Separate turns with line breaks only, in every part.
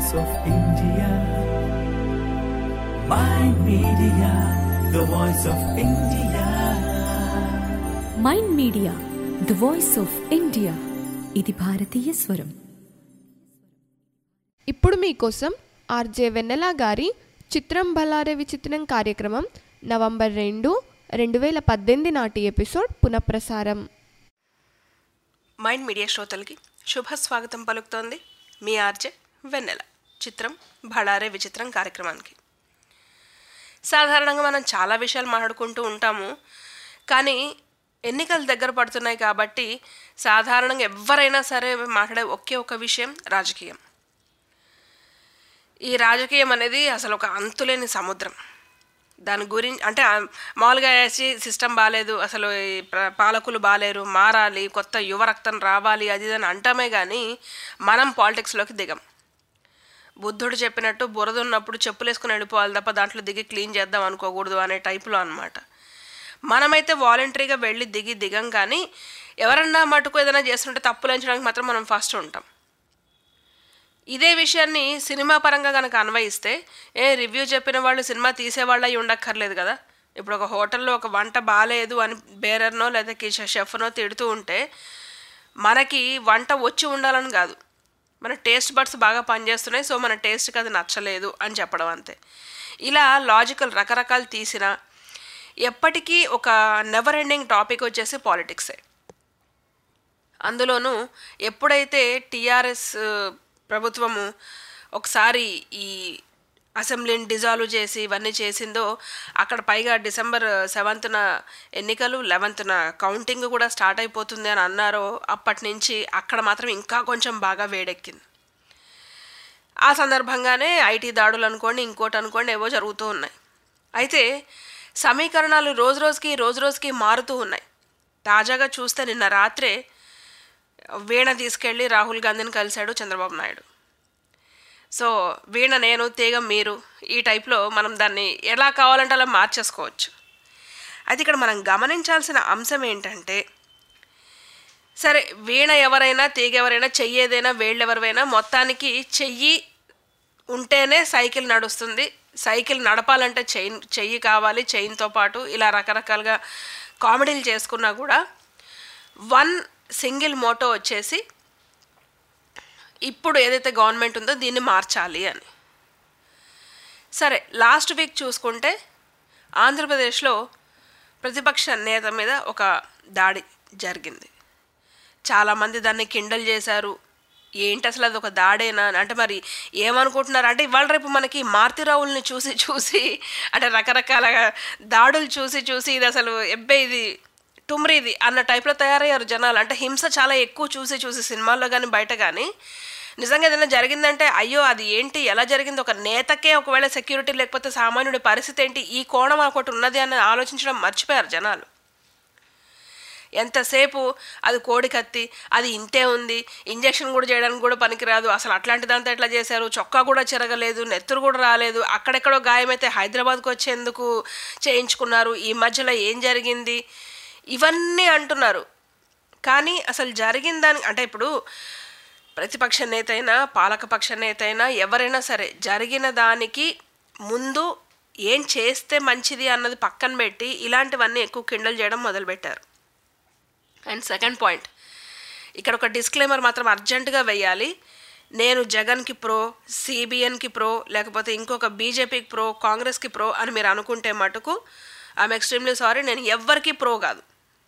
voice of India. My media, the voice of India.
Mind Media the voice of India ఇది భారతీయ స్వరం
ఇప్పుడు మీకోసం ఆర్జే వెన్నెల గారి చిత్రం బలారే విచిత్రం కార్యక్రమం నవంబర్ రెండు రెండు వేల పద్దెనిమిది నాటి ఎపిసోడ్ పునఃప్రసారం
మైండ్ మీడియా శ్రోతలకి శుభ స్వాగతం పలుకుతోంది మీ ఆర్జే వెన్నెల చిత్రం భడారే విచిత్రం కార్యక్రమానికి సాధారణంగా మనం చాలా విషయాలు మాట్లాడుకుంటూ ఉంటాము కానీ ఎన్నికలు దగ్గర పడుతున్నాయి కాబట్టి సాధారణంగా ఎవరైనా సరే మాట్లాడే ఒకే ఒక విషయం రాజకీయం ఈ రాజకీయం అనేది అసలు ఒక అంతులేని సముద్రం దాని గురించి అంటే ఆ మామూలుగా వేసి సిస్టమ్ బాగాలేదు అసలు ఈ ప్ర- పాలకులు బాగాలేరు మారాలి కొత్త యువ రక్తం రావాలి అది ఇది అని అంటామే కానీ మనం పాలిటిక్స్లోకి దిగం బుద్ధుడు చెప్పినట్టు బురద ఉన్నప్పుడు చెప్పులు వేసుకుని వెళ్ళిపోవాలి తప్ప దాంట్లో దిగి క్లీన్ చేద్దాం అనుకోకూడదు అనే టైపులో అనమాట మనమైతే వాలంటరీగా వెళ్ళి దిగి దిగం కానీ ఎవరన్నా మటుకు ఏదైనా చేస్తుంటే తప్పులు ఎంచడానికి మాత్రం మనం ఫస్ట్ ఉంటాం ఇదే విషయాన్ని సినిమా పరంగా కనుక అన్వయిస్తే ఏ రివ్యూ చెప్పిన వాళ్ళు సినిమా తీసేవాళ్ళు అయి ఉండక్కర్లేదు కదా ఇప్పుడు ఒక హోటల్లో ఒక వంట బాగాలేదు అని బేరర్నో లేదా కిచెన్ షెఫ్నో తిడుతూ ఉంటే మనకి వంట వచ్చి ఉండాలని కాదు మన టేస్ట్ బడ్స్ బాగా పనిచేస్తున్నాయి సో మన టేస్ట్కి అది నచ్చలేదు అని చెప్పడం అంతే ఇలా లాజికల్ రకరకాలు తీసిన ఎప్పటికీ ఒక నెవర్ ఎండింగ్ టాపిక్ వచ్చేసి పాలిటిక్సే అందులోనూ ఎప్పుడైతే టీఆర్ఎస్ ప్రభుత్వము ఒకసారి ఈ అసెంబ్లీని డిజాల్వ్ చేసి ఇవన్నీ చేసిందో అక్కడ పైగా డిసెంబర్ సెవెంత్న ఎన్నికలు లెవెంత్న కౌంటింగ్ కూడా స్టార్ట్ అయిపోతుంది అని అన్నారో అప్పటి నుంచి అక్కడ మాత్రం ఇంకా కొంచెం బాగా వేడెక్కింది ఆ సందర్భంగానే ఐటీ దాడులు అనుకోండి ఇంకోటి అనుకోండి ఏవో జరుగుతూ ఉన్నాయి అయితే సమీకరణాలు రోజు రోజుకి రోజు రోజుకి మారుతూ ఉన్నాయి తాజాగా చూస్తే నిన్న రాత్రే వీణ తీసుకెళ్ళి రాహుల్ గాంధీని కలిశాడు చంద్రబాబు నాయుడు సో వీణ నేను తీగ మీరు ఈ టైప్లో మనం దాన్ని ఎలా కావాలంటే అలా మార్చేసుకోవచ్చు అయితే ఇక్కడ మనం గమనించాల్సిన అంశం ఏంటంటే సరే వీణ ఎవరైనా తీగ ఎవరైనా చెయ్యి ఏదైనా వేళ్ళెవరైనా మొత్తానికి చెయ్యి ఉంటేనే సైకిల్ నడుస్తుంది సైకిల్ నడపాలంటే చైన్ చెయ్యి కావాలి చైన్తో పాటు ఇలా రకరకాలుగా కామెడీలు చేసుకున్నా కూడా వన్ సింగిల్ మోటో వచ్చేసి ఇప్పుడు ఏదైతే గవర్నమెంట్ ఉందో దీన్ని మార్చాలి అని సరే లాస్ట్ వీక్ చూసుకుంటే ఆంధ్రప్రదేశ్లో ప్రతిపక్ష నేత మీద ఒక దాడి జరిగింది చాలామంది దాన్ని కిండల్ చేశారు ఏంటి అసలు అది ఒక దాడేనా అని అంటే మరి ఏమనుకుంటున్నారు అంటే ఇవాళ రేపు మనకి మారుతిరావుల్ని చూసి చూసి అంటే రకరకాల దాడులు చూసి చూసి ఇది అసలు ఎబ్బే ఇది టుమ్రీది అన్న టైప్లో తయారయ్యారు జనాలు అంటే హింస చాలా ఎక్కువ చూసి చూసి సినిమాల్లో కానీ బయట కానీ నిజంగా ఏదైనా జరిగిందంటే అయ్యో అది ఏంటి ఎలా జరిగింది ఒక నేతకే ఒకవేళ సెక్యూరిటీ లేకపోతే సామాన్యుడి పరిస్థితి ఏంటి ఈ కోణం ఒకటి ఉన్నది అని ఆలోచించడం మర్చిపోయారు జనాలు ఎంతసేపు అది కోడి కత్తి అది ఇంతే ఉంది ఇంజెక్షన్ కూడా చేయడానికి కూడా పనికిరాదు అసలు అట్లాంటి దాంతో ఎట్లా చేశారు చొక్కా కూడా చెరగలేదు నెత్తురు కూడా రాలేదు అక్కడెక్కడో గాయమైతే హైదరాబాద్కి వచ్చేందుకు చేయించుకున్నారు ఈ మధ్యలో ఏం జరిగింది ఇవన్నీ అంటున్నారు కానీ అసలు జరిగిన దాని అంటే ఇప్పుడు ప్రతిపక్ష నేత అయినా పాలకపక్ష నేత అయినా ఎవరైనా సరే జరిగిన దానికి ముందు ఏం చేస్తే మంచిది అన్నది పక్కన పెట్టి ఇలాంటివన్నీ ఎక్కువ కిండల్ చేయడం మొదలుపెట్టారు అండ్ సెకండ్ పాయింట్ ఇక్కడ ఒక డిస్క్లైమర్ మాత్రం అర్జెంటుగా వేయాలి నేను జగన్కి ప్రో సిబిఎన్కి ప్రో లేకపోతే ఇంకొక బీజేపీకి ప్రో కాంగ్రెస్కి ప్రో అని మీరు అనుకుంటే మటుకు ఐఎమ్ ఎక్స్ట్రీమ్లీ సారీ నేను ఎవ్వరికీ ప్రో కాదు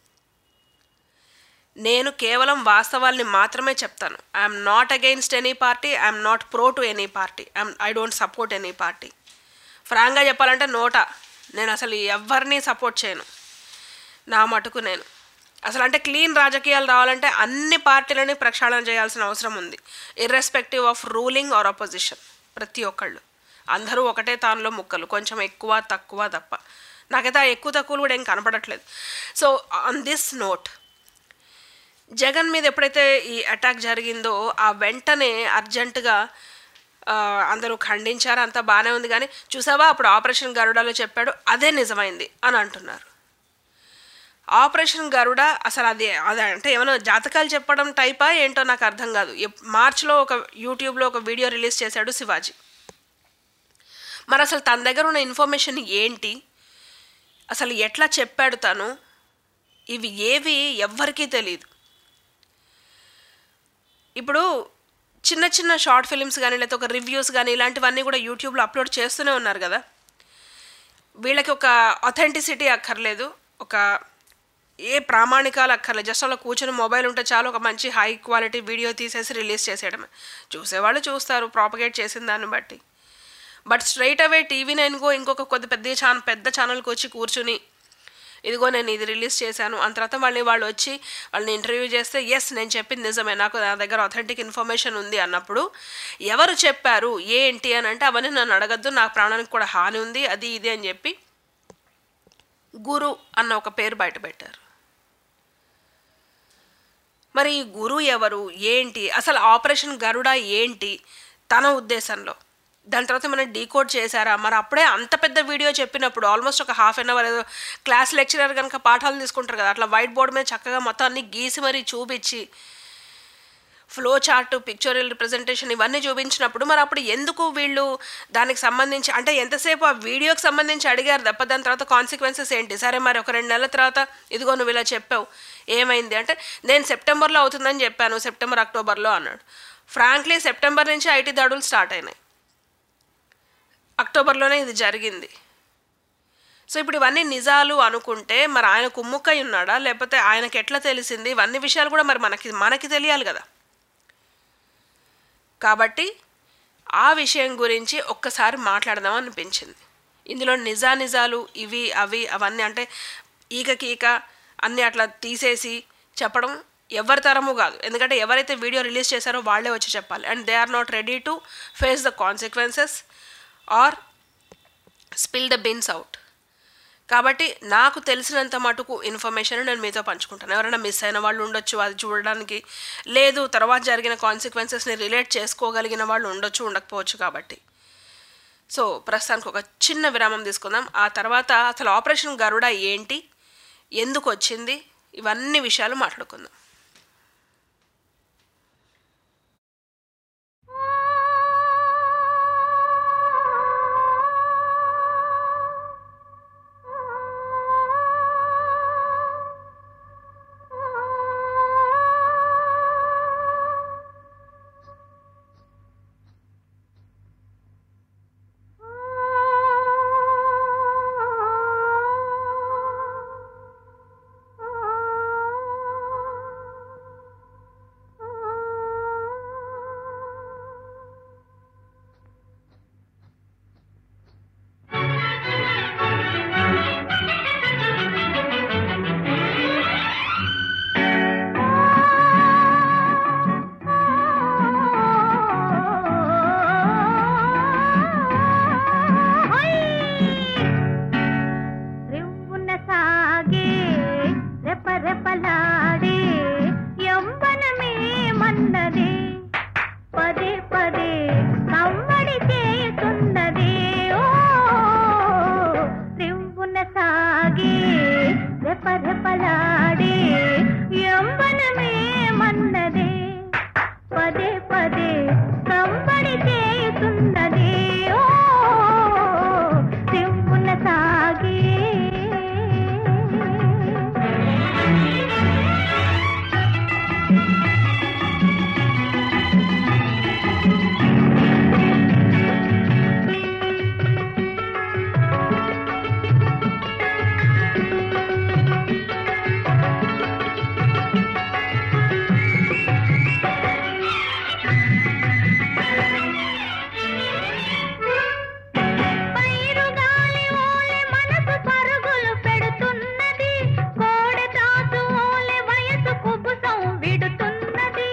నేను కేవలం వాస్తవాల్ని మాత్రమే చెప్తాను I'm not against any party I'm not pro to any party I'm I don't support any party ఫ్రాంక్గా చెప్పాలంటే నోటా నేను అసలు ఎవరిని సపోర్ట్ చేయను నా మటుకు నేను అసలు అంటే క్లీన్ రాజకీయాలు రావాలంటే అన్ని పార్టీలని ప్రక్షాళన చేయాల్సిన అవసరం ఉంది irrespective of ruling or opposition ప్రతి ఒక్కళ్ళు అందరూ ఒకటే తానులో ముక్కలు కొంచెం ఎక్కువ తక్కువ తప్ప నాకైతే ఆ ఎక్కువ తక్కువలు కూడా ఏం కనపడట్లేదు so on this note Jagan మీద ఎప్పుడైతే ఈ అటాక్ జరిగిందో ఆ వెంటనే అర్జెంటుగా ఆ, అందరూ ఖండించారు అంతా బాగానే ఉంది కానీ చూసావా అప్పుడు ఆపరేషన్ గరుడాలో చెప్పాడు అదే నిజమైంది అని అంటున్నారు ఆపరేషన్ గరుడ అసలు అది అది అంటే ఏమైనా జాతకాలు చెప్పడం టైపా ఏంటో నాకు అర్థం కాదు ఎప్- మార్చ్లో ఒక యూట్యూబ్లో ఒక వీడియో రిలీజ్ చేశాడు శివాజీ మరి అసలు తన దగ్గర ఉన్న ఇన్ఫర్మేషన్ ఏంటి అసలు ఎట్లా చెప్పాడు తను ఇవి ఏవి ఎవ్వరికీ తెలియదు ఇప్పుడు చిన్న చిన్న షార్ట్ ఫిలిమ్స్ కానీ లేకపోతే ఒక రివ్యూస్ కానీ ఇలాంటివన్నీ కూడా యూట్యూబ్లో అప్లోడ్ చేస్తూనే ఉన్నారు కదా వీళ్ళకి ఒక అథెంటిసిటీ అక్కర్లేదు ఒక ఏ ప్రామాణికాలు అక్కర్లేదు జస్ట్ అలా కూర్చొని మొబైల్ ఉంటే చాలు ఒక మంచి హై క్వాలిటీ వీడియో తీసేసి రిలీజ్ చేసేయడమే చూసేవాళ్ళు చూస్తారు ప్రాపగేట్ చేసిన దాన్ని బట్టి బట్ స్ట్రైట్ అవే టీవీ నైన్కో ఇంకొక కొద్ది పెద్ద ఛానల్ పెద్ద ఛానల్కి వచ్చి కూర్చుని ఇదిగో నేను ఇది రిలీజ్ చేశాను ఆ తర్వాత మళ్ళీ వాళ్ళు వచ్చి వాళ్ళని ఇంటర్వ్యూ చేస్తే ఎస్ నేను చెప్పింది నిజమే నాకు నా దగ్గర అథెంటిక్ ఇన్ఫర్మేషన్ ఉంది అన్నప్పుడు ఎవరు చెప్పారు ఏంటి అని అంటే అవన్నీ నన్ను అడగద్దు నా ప్రాణానికి కూడా హాని ఉంది అది ఇది అని చెప్పి గురు అన్న ఒక పేరు బయట పెట్టారు మరి ఈ గురు ఎవరు ఏంటి అసలు ఆపరేషన్ గరుడ ఏంటి తన ఉద్దేశంలో దాని తర్వాత మనం డీకోడ్ చేశారా మరి అప్పుడే అంత పెద్ద వీడియో చెప్పినప్పుడు ఆల్మోస్ట్ ఒక హాఫ్ అన్ అవర్ ఏదో క్లాస్ లెక్చరర్ కనుక పాఠాలు తీసుకుంటారు కదా అట్లా వైట్ బోర్డ్ మీద చక్కగా మొత్తం అన్ని గీసి మరీ చూపించి ఫ్లో చార్ట్ పిక్చరల్ రిప్రజెంటేషన్ ఇవన్నీ చూపించినప్పుడు మరి అప్పుడు ఎందుకు వీళ్ళు దానికి సంబంధించి అంటే ఎంతసేపు ఆ వీడియోకి సంబంధించి అడిగారు తప్ప దాని తర్వాత కాన్సిక్వెన్సెస్ ఏంటి సరే మరి ఒక రెండు నెలల తర్వాత ఇదిగో నువ్వు ఇలా చెప్పావు ఏమైంది అంటే నేను సెప్టెంబర్లో అవుతుందని చెప్పాను సెప్టెంబర్ అక్టోబర్లో అన్నాడు ఫ్రాంక్లీ సెప్టెంబర్ నుంచి ఐటీ దాడులు స్టార్ట్ అయినాయి అక్టోబర్లోనే ఇది జరిగింది సో ఇప్పుడు ఇవన్నీ నిజాలు అనుకుంటే మరి ఆయన కుమ్ముక్కై ఉన్నాడా లేకపోతే ఆయనకి ఎట్లా తెలిసింది ఇవన్నీ విషయాలు కూడా మరి మనకి మనకి తెలియాలి కదా కాబట్టి ఆ విషయం గురించి ఒక్కసారి మాట్లాడదాం అనిపించింది ఇందులో నిజానిజాలు ఇవి అవి అవన్నీ అంటే ఈక కీక అన్నీ అట్లా తీసేసి చెప్పడం ఎవరి తరము కాదు ఎందుకంటే ఎవరైతే వీడియో రిలీజ్ చేశారో వాళ్ళే వచ్చి చెప్పాలి and they are not ready to face the consequences or spill the beans out కాబట్టి నాకు తెలిసినంత మటుకు ఇన్ఫర్మేషన్ నేను మీతో పంచుకుంటాను ఎవరైనా మిస్ అయిన వాళ్ళు ఉండొచ్చు అది చూడడానికి లేదు తర్వాత జరిగిన కాన్సిక్వెన్సెస్ని రిలేట్ చేసుకోగలిగిన వాళ్ళు ఉండొచ్చు ఉండకపోవచ్చు కాబట్టి సో ప్రస్తుతానికి ఒక చిన్న విరామం తీసుకుందాం ఆ తర్వాత అసలు ఆపరేషన్ గరుడ ఏంటి ఎందుకు వచ్చింది ఇవన్నీ విషయాలు మాట్లాడుకుందాం
రివ్వున సాగే రెపరెపలాడే యవ్వనమే మన్నదే పదే పదే కవ్వడి చేయుతున్నదే ఓ రివ్వున సాగే రెపరెపలాడే యవ్వనమే మన్నదే పదే పదే కవ్వడి చేయుతున్నదే ఓ రివ్వున సాగే పైరుగాలి ఓలె మనసు పరుగులు పెడుతున్నది కోడె తాసు ఓలె వయసు కుబుసం విడుతున్నది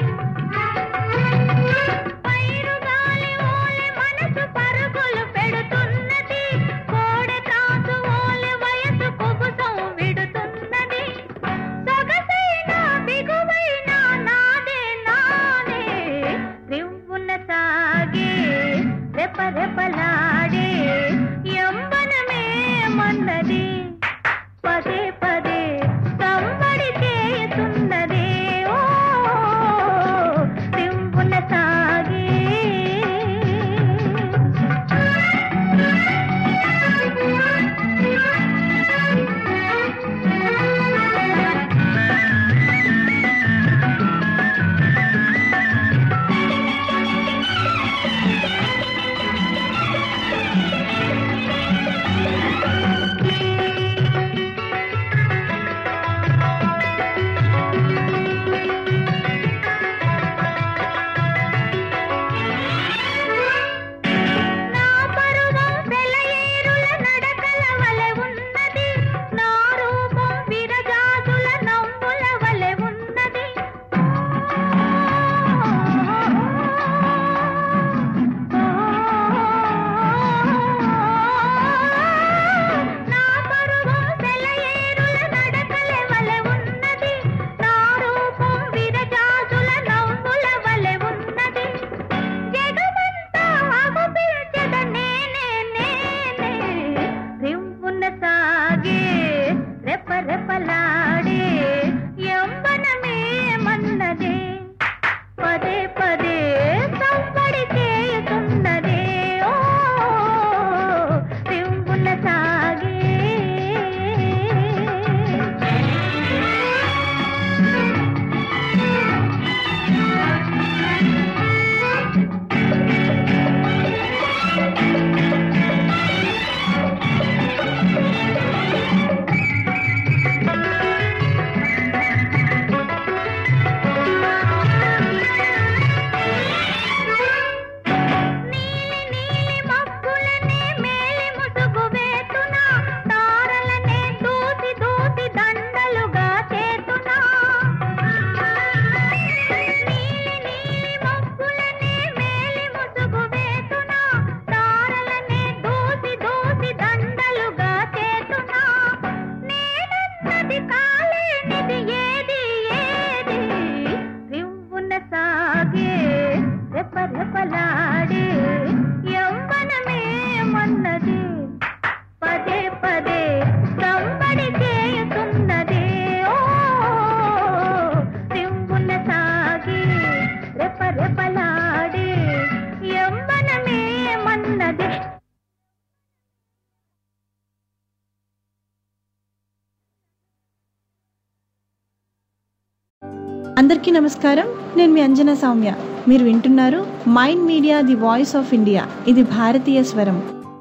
పైరుగాలి ఓలె మనసు పరుగులు పెడుతున్నది కోడె తాసు ఓలె వయసు కుబుసం విడుతున్నది సొగసైన బిగువైన నాదే నాదే రివ్వున సాగే రెపరెపలాడే యవ్వనమే మన్నది పదే పదే
అందరికీ నమస్కారం నేను మీ అంజనా సౌమ్య మీరు వింటున్నారు Mind Media the voice of India ఇది భారతీయ స్వరం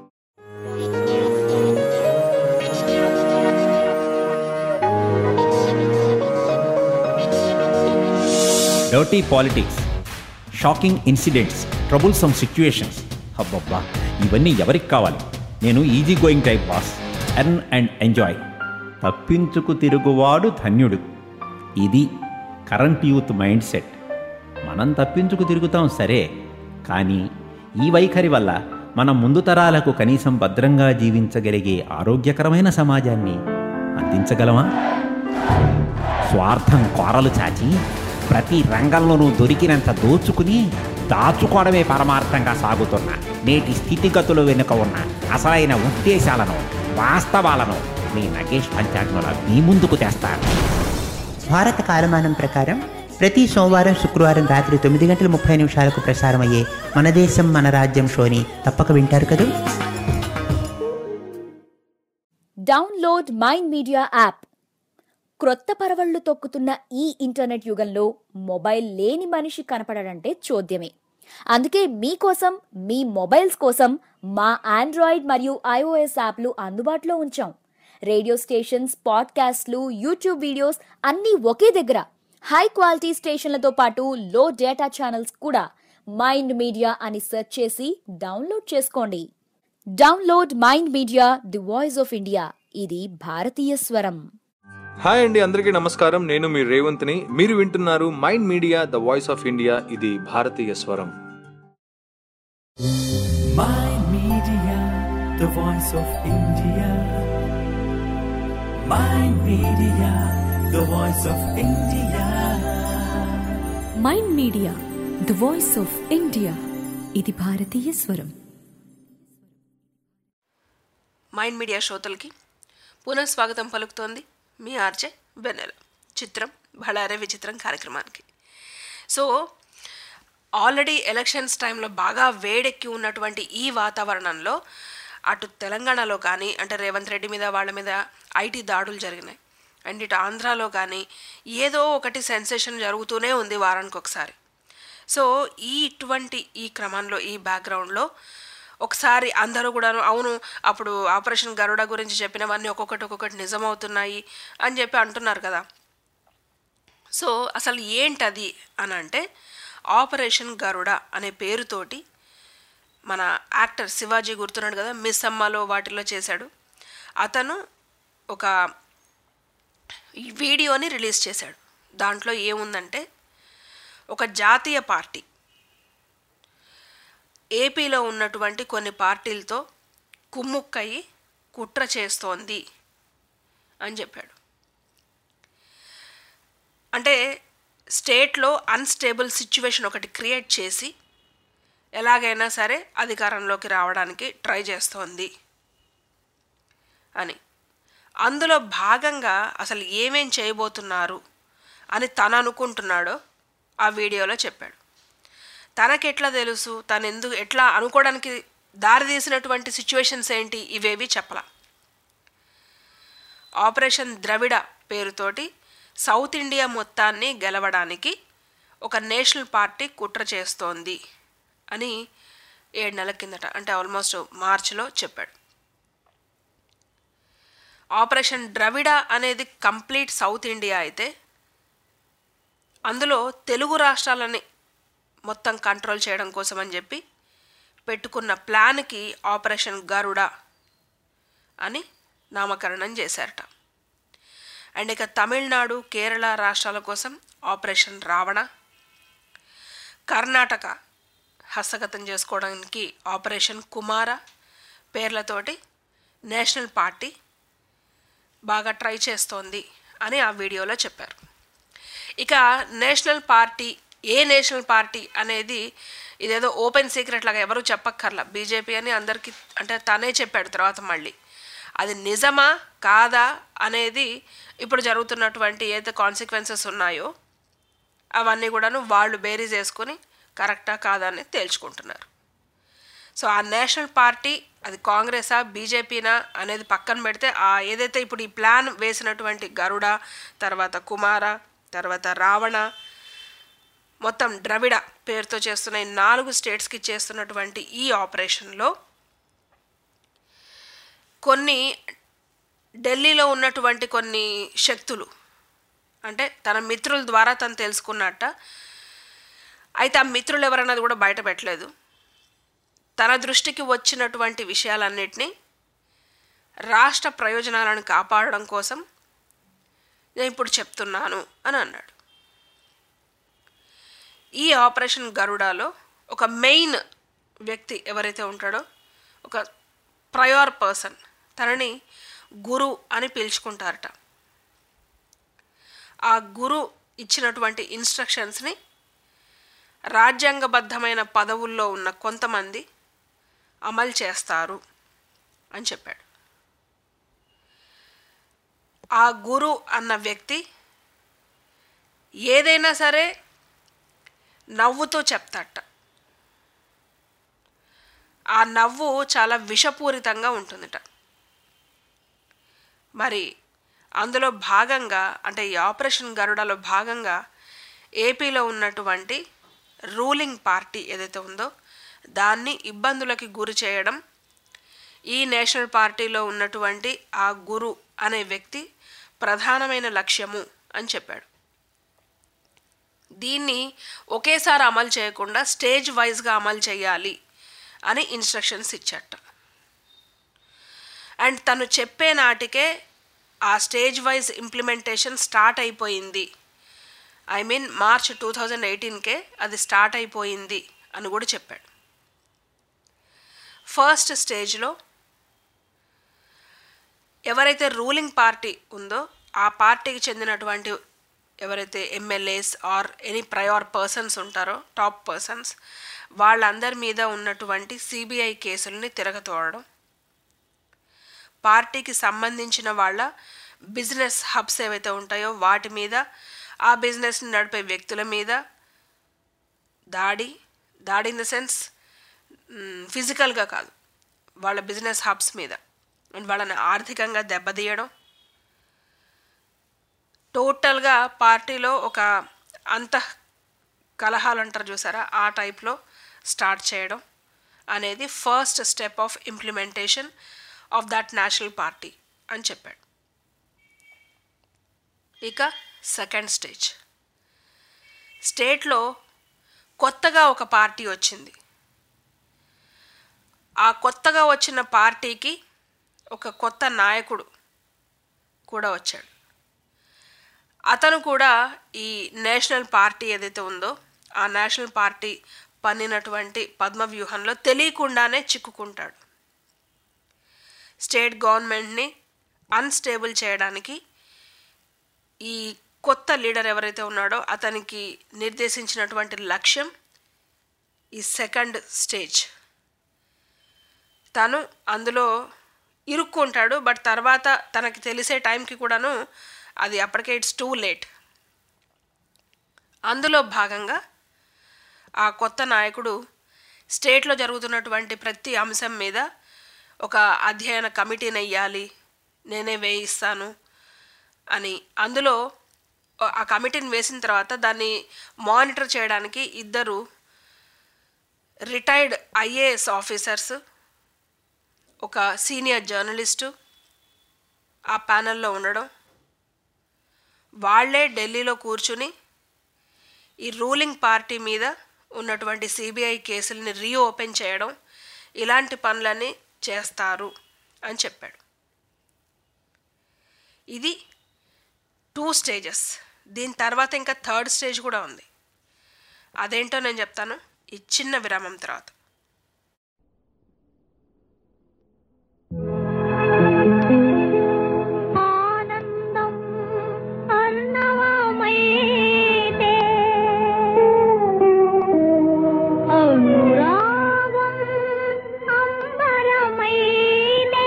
dirty politics shocking incidents troublesome situations అబ్బబ్బా ఇవన్నీ ఎవరికి కావాలి నేను easy going type boss earn and enjoy తప్పించుకు తిరుగువాడు ధన్యుడు ఇది కరెంట్ యూత్ మైండ్ సెట్ మనం తప్పించుకు తిరుగుతాం సరే కానీ ఈ వైఖరి వల్ల మనం ముందు తరాలకు కనీసం భద్రంగా జీవించగలిగే ఆరోగ్యకరమైన సమాజాన్ని అందించగలమా స్వార్థం కోరలు చాచి ప్రతి రంగంలోనూ దొరికినంత దోచుకుని దాచుకోవడమే పరమార్థంగా సాగుతున్న నేటి స్థితిగతుల వెనుక ఉన్న అసలైన ఉద్దేశాలను వాస్తవాలను మీ నగేష్ పంచాగ్నుల మీ ముందుకు తెస్తారు
భారత కాలమానం ప్రకారం ప్రతి సోమవారం శుక్రవారం రాత్రి తొమ్మిది గంటల ముప్పై నిమిషాలకు ప్రసారమయ్యే మన దేశం మన రాజ్యం షోని తప్పక వింటారు కదూ
డౌన్లోడ్ మైండ్ మీడియా యాప్ క్రొత్త పరవళ్లు తొక్కుతున్న ఈ ఇంటర్నెట్ యుగంలో మొబైల్ లేని మనిషి కనపడడంటే చూద్యమే అందుకే మీకోసం మీ మొబైల్స్ కోసం మా ఆండ్రాయిడ్ మరియు ఐఓఎస్ యాప్లు అందుబాటులో ఉంచాం రేడియో స్టేషన్స్ పాడ్కాస్ట్లు యూట్యూబ్ వీడియోస్ అన్నీ ఒకే దగ్గర హై క్వాలిటీ స్టేషన్లతో పాటు లో డేటా ఛానల్స్ కూడా మైండ్ మీడియా అని సెర్చ్ చేసి డౌన్లోడ్ చేసుకోండి download Mind Media the voice of India ఇది భారతీయ స్వరం
హాయ్ అండి అందరికీ నమస్కారం నేను మీ రేవంత్ని మీరు వింటున్నారు Mind Media the voice of India ఇది భారతీయ స్వరం
Mind Media, the voice of India. Mind Media, the voice of India.
Mind Media the voice of India ఇది భారతీయ స్వరం
మైండ్ మీడియా శ్రోతలకి పునః స్వాగతం పలుకుతోంది మీ ఆర్జే వెన్నెల చిత్రం బళారే విచిత్రం కార్యక్రమానికి సో ఆల్రెడీ ఎలక్షన్స్ టైంలో బాగా వేడెక్కి ఉన్నటువంటి ఈ వాతావరణంలో అటు తెలంగాణలో కానీ అంటే రేవంత్ రెడ్డి మీద వాళ్ళ మీద ఐటీ దాడులు జరిగినాయి అండ్ ఇటు ఆంధ్రాలో కానీ ఏదో ఒకటి సెన్సేషన్ జరుగుతూనే ఉంది వారానికి ఒకసారి సో ఈ ఇటువంటి ఈ క్రమంలో ఈ బ్యాక్గ్రౌండ్లో ఒకసారి అందరూ కూడాను అవును అప్పుడు ఆపరేషన్ గరుడ గురించి చెప్పినవన్నీ ఒక్కొక్కటి ఒక్కొక్కటి నిజమవుతున్నాయి అని చెప్పి అంటున్నారు కదా సో అసలు ఏంటది అని అంటే ఆపరేషన్ గరుడ అనే పేరుతోటి మన యాక్టర్ శివాజీ గుర్తున్నాడు కదా మిస్ అమ్మలో వాటిలో చేశాడు అతను ఒక ఈ వీడియోని రిలీజ్ చేశాడు దాంట్లో ఏముందంటే ఒక జాతీయ పార్టీ ఏపీలో ఉన్నటువంటి కొన్ని పార్టీలతో కుమ్ముక్కయి కుట్ర చేస్తోంది అని చెప్పాడు అంటే స్టేట్లో అన్స్టేబుల్ సిచ్యువేషన్ ఒకటి క్రియేట్ చేసి ఎలాగైనా సరే అధికారంలోకి రావడానికి ట్రై చేస్తోంది అని అందులో భాగంగా అసలు ఏమేం చేయబోతున్నారు అని తను అనుకుంటున్నాడో ఆ వీడియోలో చెప్పాడు తనకి ఎట్లా తెలుసు తను ఎందుకు ఎట్లా అనుకోవడానికి దారి తీసినటువంటి సిచ్యువేషన్స్ ఏంటి ఇవేవి చెప్పలా ఆపరేషన్ ద్రవిడ పేరుతోటి సౌత్ ఇండియా మొత్తాన్ని గెలవడానికి ఒక నేషనల్ పార్టీ కుట్ర చేస్తోంది అని ఏడు నెలల కిందట అంటే ఆల్మోస్ట్ మార్చిలో చెప్పాడు ఆపరేషన్ ద్రవిడ అనేది కంప్లీట్ సౌత్ ఇండియా అయితే అందులో తెలుగు రాష్ట్రాలని మొత్తం కంట్రోల్ చేయడం కోసం అని చెప్పి పెట్టుకున్న ప్లాన్కి ఆపరేషన్ గరుడ అని నామకరణం చేశారట అండ్ ఇక తమిళనాడు కేరళ రాష్ట్రాల కోసం ఆపరేషన్ రావణ కర్ణాటక హస్తగతం చేసుకోవడానికి ఆపరేషన్ కుమార పేర్లతోటి నేషనల్ పార్టీ బాగా ట్రై చేస్తోంది అని ఆ వీడియోలో చెప్పారు ఇక నేషనల్ పార్టీ ఏ నేషనల్ పార్టీ అనేది ఇదేదో ఓపెన్ సీక్రెట్ లాగా ఎవరు చెప్పక్కర్లా బీజేపీ అని అందరికీ అంటే తనే చెప్పాడు తర్వాత మళ్ళీ అది నిజమా కాదా అనేది ఇప్పుడు జరుగుతున్నటువంటి ఏదైతే కాన్సిక్వెన్సెస్ ఉన్నాయో అవన్నీ కూడాను వాళ్ళు బేరీజ్ వేసుకొని కరెక్టా కాదా అని తేల్చుకుంటున్నారు సో ఆ నేషనల్ పార్టీ అది కాంగ్రెసా బీజేపీనా అనేది పక్కన పెడితే ఆ ఏదైతే ఇప్పుడు ఈ ప్లాన్ వేసినటువంటి గరుడ తర్వాత కుమార తర్వాత రావణ మొత్తం ద్రవిడ పేరుతో చేస్తున్న ఈ నాలుగు స్టేట్స్కి చేస్తున్నటువంటి ఈ ఆపరేషన్లో కొన్ని ఢిల్లీలో ఉన్నటువంటి కొన్ని శక్తులు అంటే తన మిత్రుల ద్వారా తను తెలుసుకున్నట్ట అయితే ఆ మిత్రులు ఎవరన్నది కూడా బయట పెట్టలేదు తన దృష్టికి వచ్చినటువంటి విషయాలన్నిటినీ రాష్ట్ర ప్రయోజనాలను కాపాడడం కోసం నేను ఇప్పుడు చెప్తున్నాను అని అన్నాడు ఈ ఆపరేషన్ గరుడాలో ఒక మెయిన్ వ్యక్తి ఎవరైతే ఉంటాడో ఒక ప్రయోర్ పర్సన్ తనని గురు అని పిలుచుకుంటారట ఆ గురు ఇచ్చినటువంటి ఇన్స్ట్రక్షన్స్ని రాజ్యాంగబద్ధమైన పదవుల్లో ఉన్న కొంతమంది అమలు చేస్తారు అని చెప్పాడు ఆ గురు అన్న వ్యక్తి ఏదైనా సరే నవ్వుతూ చెప్తాట ఆ నవ్వు చాలా విషపూరితంగా ఉంటుందిట మరి అందులో భాగంగా అంటే ఈ ఆపరేషన్ గరుడలో భాగంగా ఏపీలో ఉన్నటువంటి రూలింగ్ పార్టీ ఏదైతే ఉందో దాన్ని ఇబ్బందులకి గురి చేయడం ఈ నేషనల్ పార్టీలో ఉన్నటువంటి ఆ గురు అనే వ్యక్తి ప్రధానమైన లక్ష్యము అని చెప్పాడు దీన్ని ఒకేసారి అమలు చేయకుండా స్టేజ్ వైజ్గా అమలు చేయాలి అని ఇన్స్ట్రక్షన్స్ ఇచ్చట అండ్ తను చెప్పే నాటికే ఆ స్టేజ్ వైజ్ ఇంప్లిమెంటేషన్ స్టార్ట్ అయిపోయింది I mean March two thousand ఎయిటీన్కే అది స్టార్ట్ అయిపోయింది అని కూడా చెప్పాడు ఫస్ట్ స్టేజ్లో ఎవరైతే రూలింగ్ పార్టీ ఉందో ఆ పార్టీకి చెందినటువంటి ఎవరైతే MLAs or any prior persons ఉంటారో టాప్ పర్సన్స్ వాళ్ళందరి మీద ఉన్నటువంటి సిబిఐ కేసుల్ని తిరగతోడడం పార్టీకి సంబంధించిన వాళ్ళ బిజినెస్ హబ్స్ ఏవైతే ఉంటాయో వాటి మీద ఆ బిజినెస్ని నడిపే వ్యక్తుల మీద దాడి దాడి ఇన్ ద సెన్స్ ఫిజికల్గా కాదు వాళ్ళ బిజినెస్ హబ్స్ మీద అండ్ వాళ్ళని ఆర్థికంగా దెబ్బతీయడం టోటల్గా పార్టీలో ఒక అంత కలహాలు అంటారు చూసారా ఆ టైప్లో స్టార్ట్ చేయడం అనేది first step of implementation of that national party అని చెప్పాడు ఇక సెకండ్ స్టేజ్ స్టేట్లో కొత్తగా ఒక పార్టీ వచ్చింది ఆ కొత్తగా వచ్చిన పార్టీకి ఒక కొత్త నాయకుడు కూడా వచ్చాడు అతను కూడా ఈ నేషనల్ పార్టీ ఏదైతే ఉందో ఆ నేషనల్ పార్టీ పన్నినటువంటి పద్మవ్యూహంలో తెలియకుండానే చిక్కుకుంటాడు స్టేట్ గవర్నమెంట్ని అన్స్టేబుల్ చేయడానికి ఈ కొత్త లీడర్ ఎవరైతే ఉన్నాడో అతనికి నిర్దేశించినటువంటి లక్ష్యం ఈ సెకండ్ స్టేజ్ తను అందులో ఇరుక్కుంటాడు బట్ తర్వాత తనకి తెలిసే టైంకి కూడాను అది అప్పటికే ఇట్స్ టూ లేట్ అందులో భాగంగా ఆ కొత్త నాయకుడు స్టేట్లో జరుగుతున్నటువంటి ప్రతి అంశం మీద ఒక అధ్యయన కమిటీని వెయ్యాలి నేనే వేయిస్తాను అని అందులో ఆ కమిటీని వేసిన తర్వాత దాన్ని మానిటర్ చేయడానికి ఇద్దరు రిటైర్డ్ ఐఏఎస్ ఆఫీసర్స్ ఒక సీనియర్ జర్నలిస్టు ఆ ప్యానల్లో ఉండడం వాళ్ళే ఢిల్లీలో కూర్చుని ఈ రూలింగ్ పార్టీ మీద ఉన్నటువంటి సిబిఐ కేసుల్ని రీఓపెన్ చేయడం ఇలాంటి పనులన్నీ చేస్తారు అని చెప్పాడు ఇది టూ స్టేజెస్ దీని తర్వాత ఇంకా థర్డ్ స్టేజ్ కూడా ఉంది అదేంటో నేను చెప్తాను ఈ చిన్న విరామం తర్వాత
ఆనందం అర్ణవమైతే అనురాగం అంబరమైనే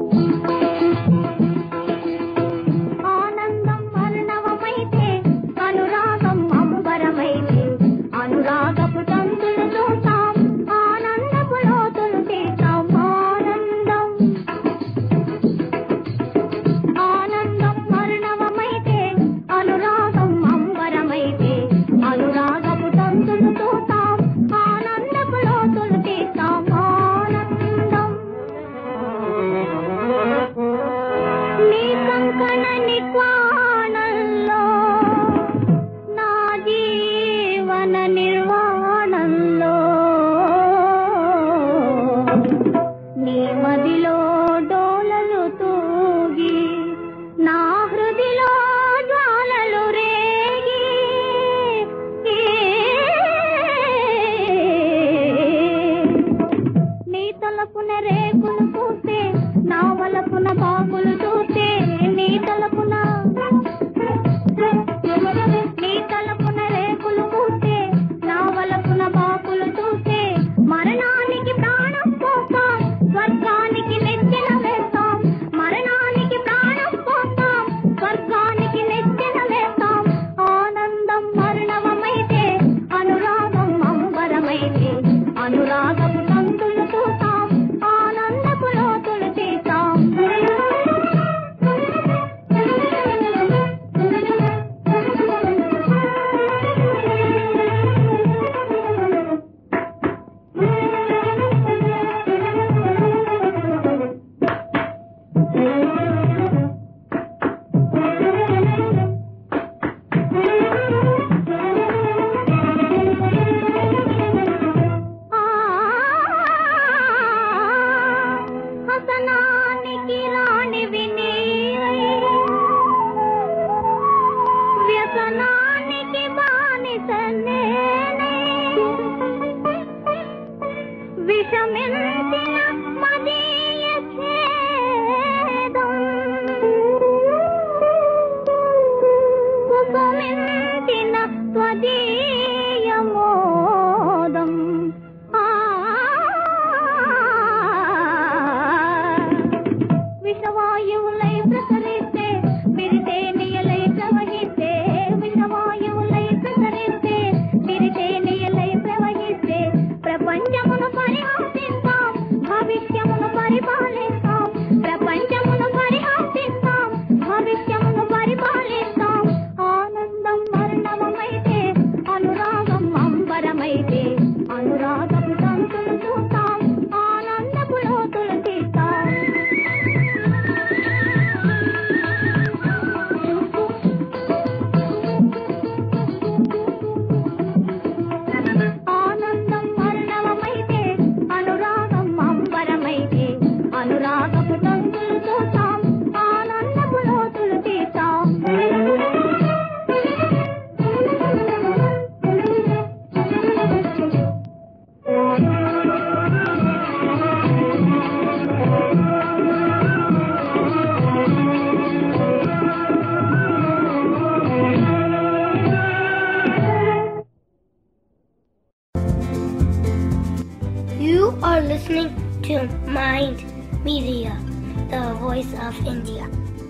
ఆనందం అర్ణవమైతే తంతులు తూతాం ఆనందపు లోతులు తీస్తాం ఆనందం నీ కంకణ నిక్వాణంలో నా జీవన నిర్వాణంలో నీ మదిలో డోలలు తూగి నా హృదిలో జ్వాలలు రేగి నీ తలపున రేకులు పూస్తే నా వలపున బాగులు చూస్తే నీ తలపున నీ తలపున రేకులు పూస్తే నా వలపున బాకులు చూస్తే మరణానికి ప్రాణం పోతాం స్వర్గానికి నెచ్చెన వేస్తాం మరణానికి ప్రాణం పోతాం స్వర్గానికి నెచ్చెన వేస్తాం ఆనందం మరణమైతే అనురాగం అంబరమైతే అనురాగపు తంతులు చూస్తాం ఆనందపు లోతులు తీస్తాం హసనానికి రాణివి నీవై వ్యసనానికి బానిస నేనే విషమించిన మదీయ ఛేదం కుసుమించిన స్వదీయ మోదం ఆ విషవాయువులై ప్రసరిస్తే విరితే నియలై ప్రవహిస్తే విషవాయువులై ప్రసరిస్తే విరితే నియలై ప్రవహిస్తే ప్రపంచమును పరిహాసిస్తాం భవిష్యమును పరిపాలిస్తాం ప్రపంచమును పరిహాసిస్తాం భవిష్యమును పరిపాలిస్తాం ఆనందం వర్ణవమైతే అనురాగం అంబరమైతే అనురాగపు తంతులు చూస్తాం ఆనందపు లోతులు తీస్తాం ఆనందం వర్ణవమైతే అనురాగం అంబరమైతే అనురాగపు తంతులు చూస్తాం ఆనందపు లోతులు తీస్తాం
You are listening to Mind Media, the voice of India.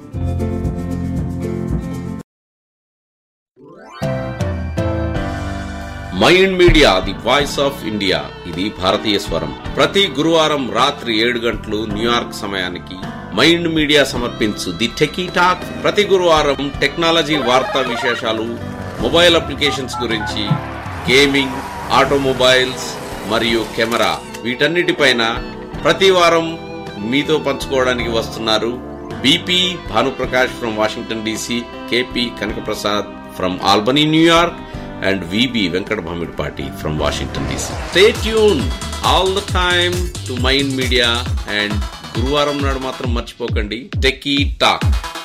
Mind Media the voice of India ఇది భారతీయ స్వరం ప్రతి గురువారం రాత్రి ఏడు గంటలు న్యూయార్క్ సమయానికి మైండ్ మీడియా సమర్పించు ది టెకీ టాక్ ప్రతి గురువారం టెక్నాలజీ వార్తా విశేషాలు మొబైల్ అప్లికేషన్స్ గురించి గేమింగ్ ఆటోమొబైల్స్ మరియు కెమెరా వీటన్నిటిపైన ప్రతి వారం మీతో పంచుకోవడానికి వస్తున్నారు BP Bhanuprakash from Washington DC KP Kanakaprasad from Albany New York and VB Venkat Bhamidpati from Washington DC. Stay tuned all the time to Mind Media and గురువారం నాడు మాత్రం మర్చిపోకండి Techie Talk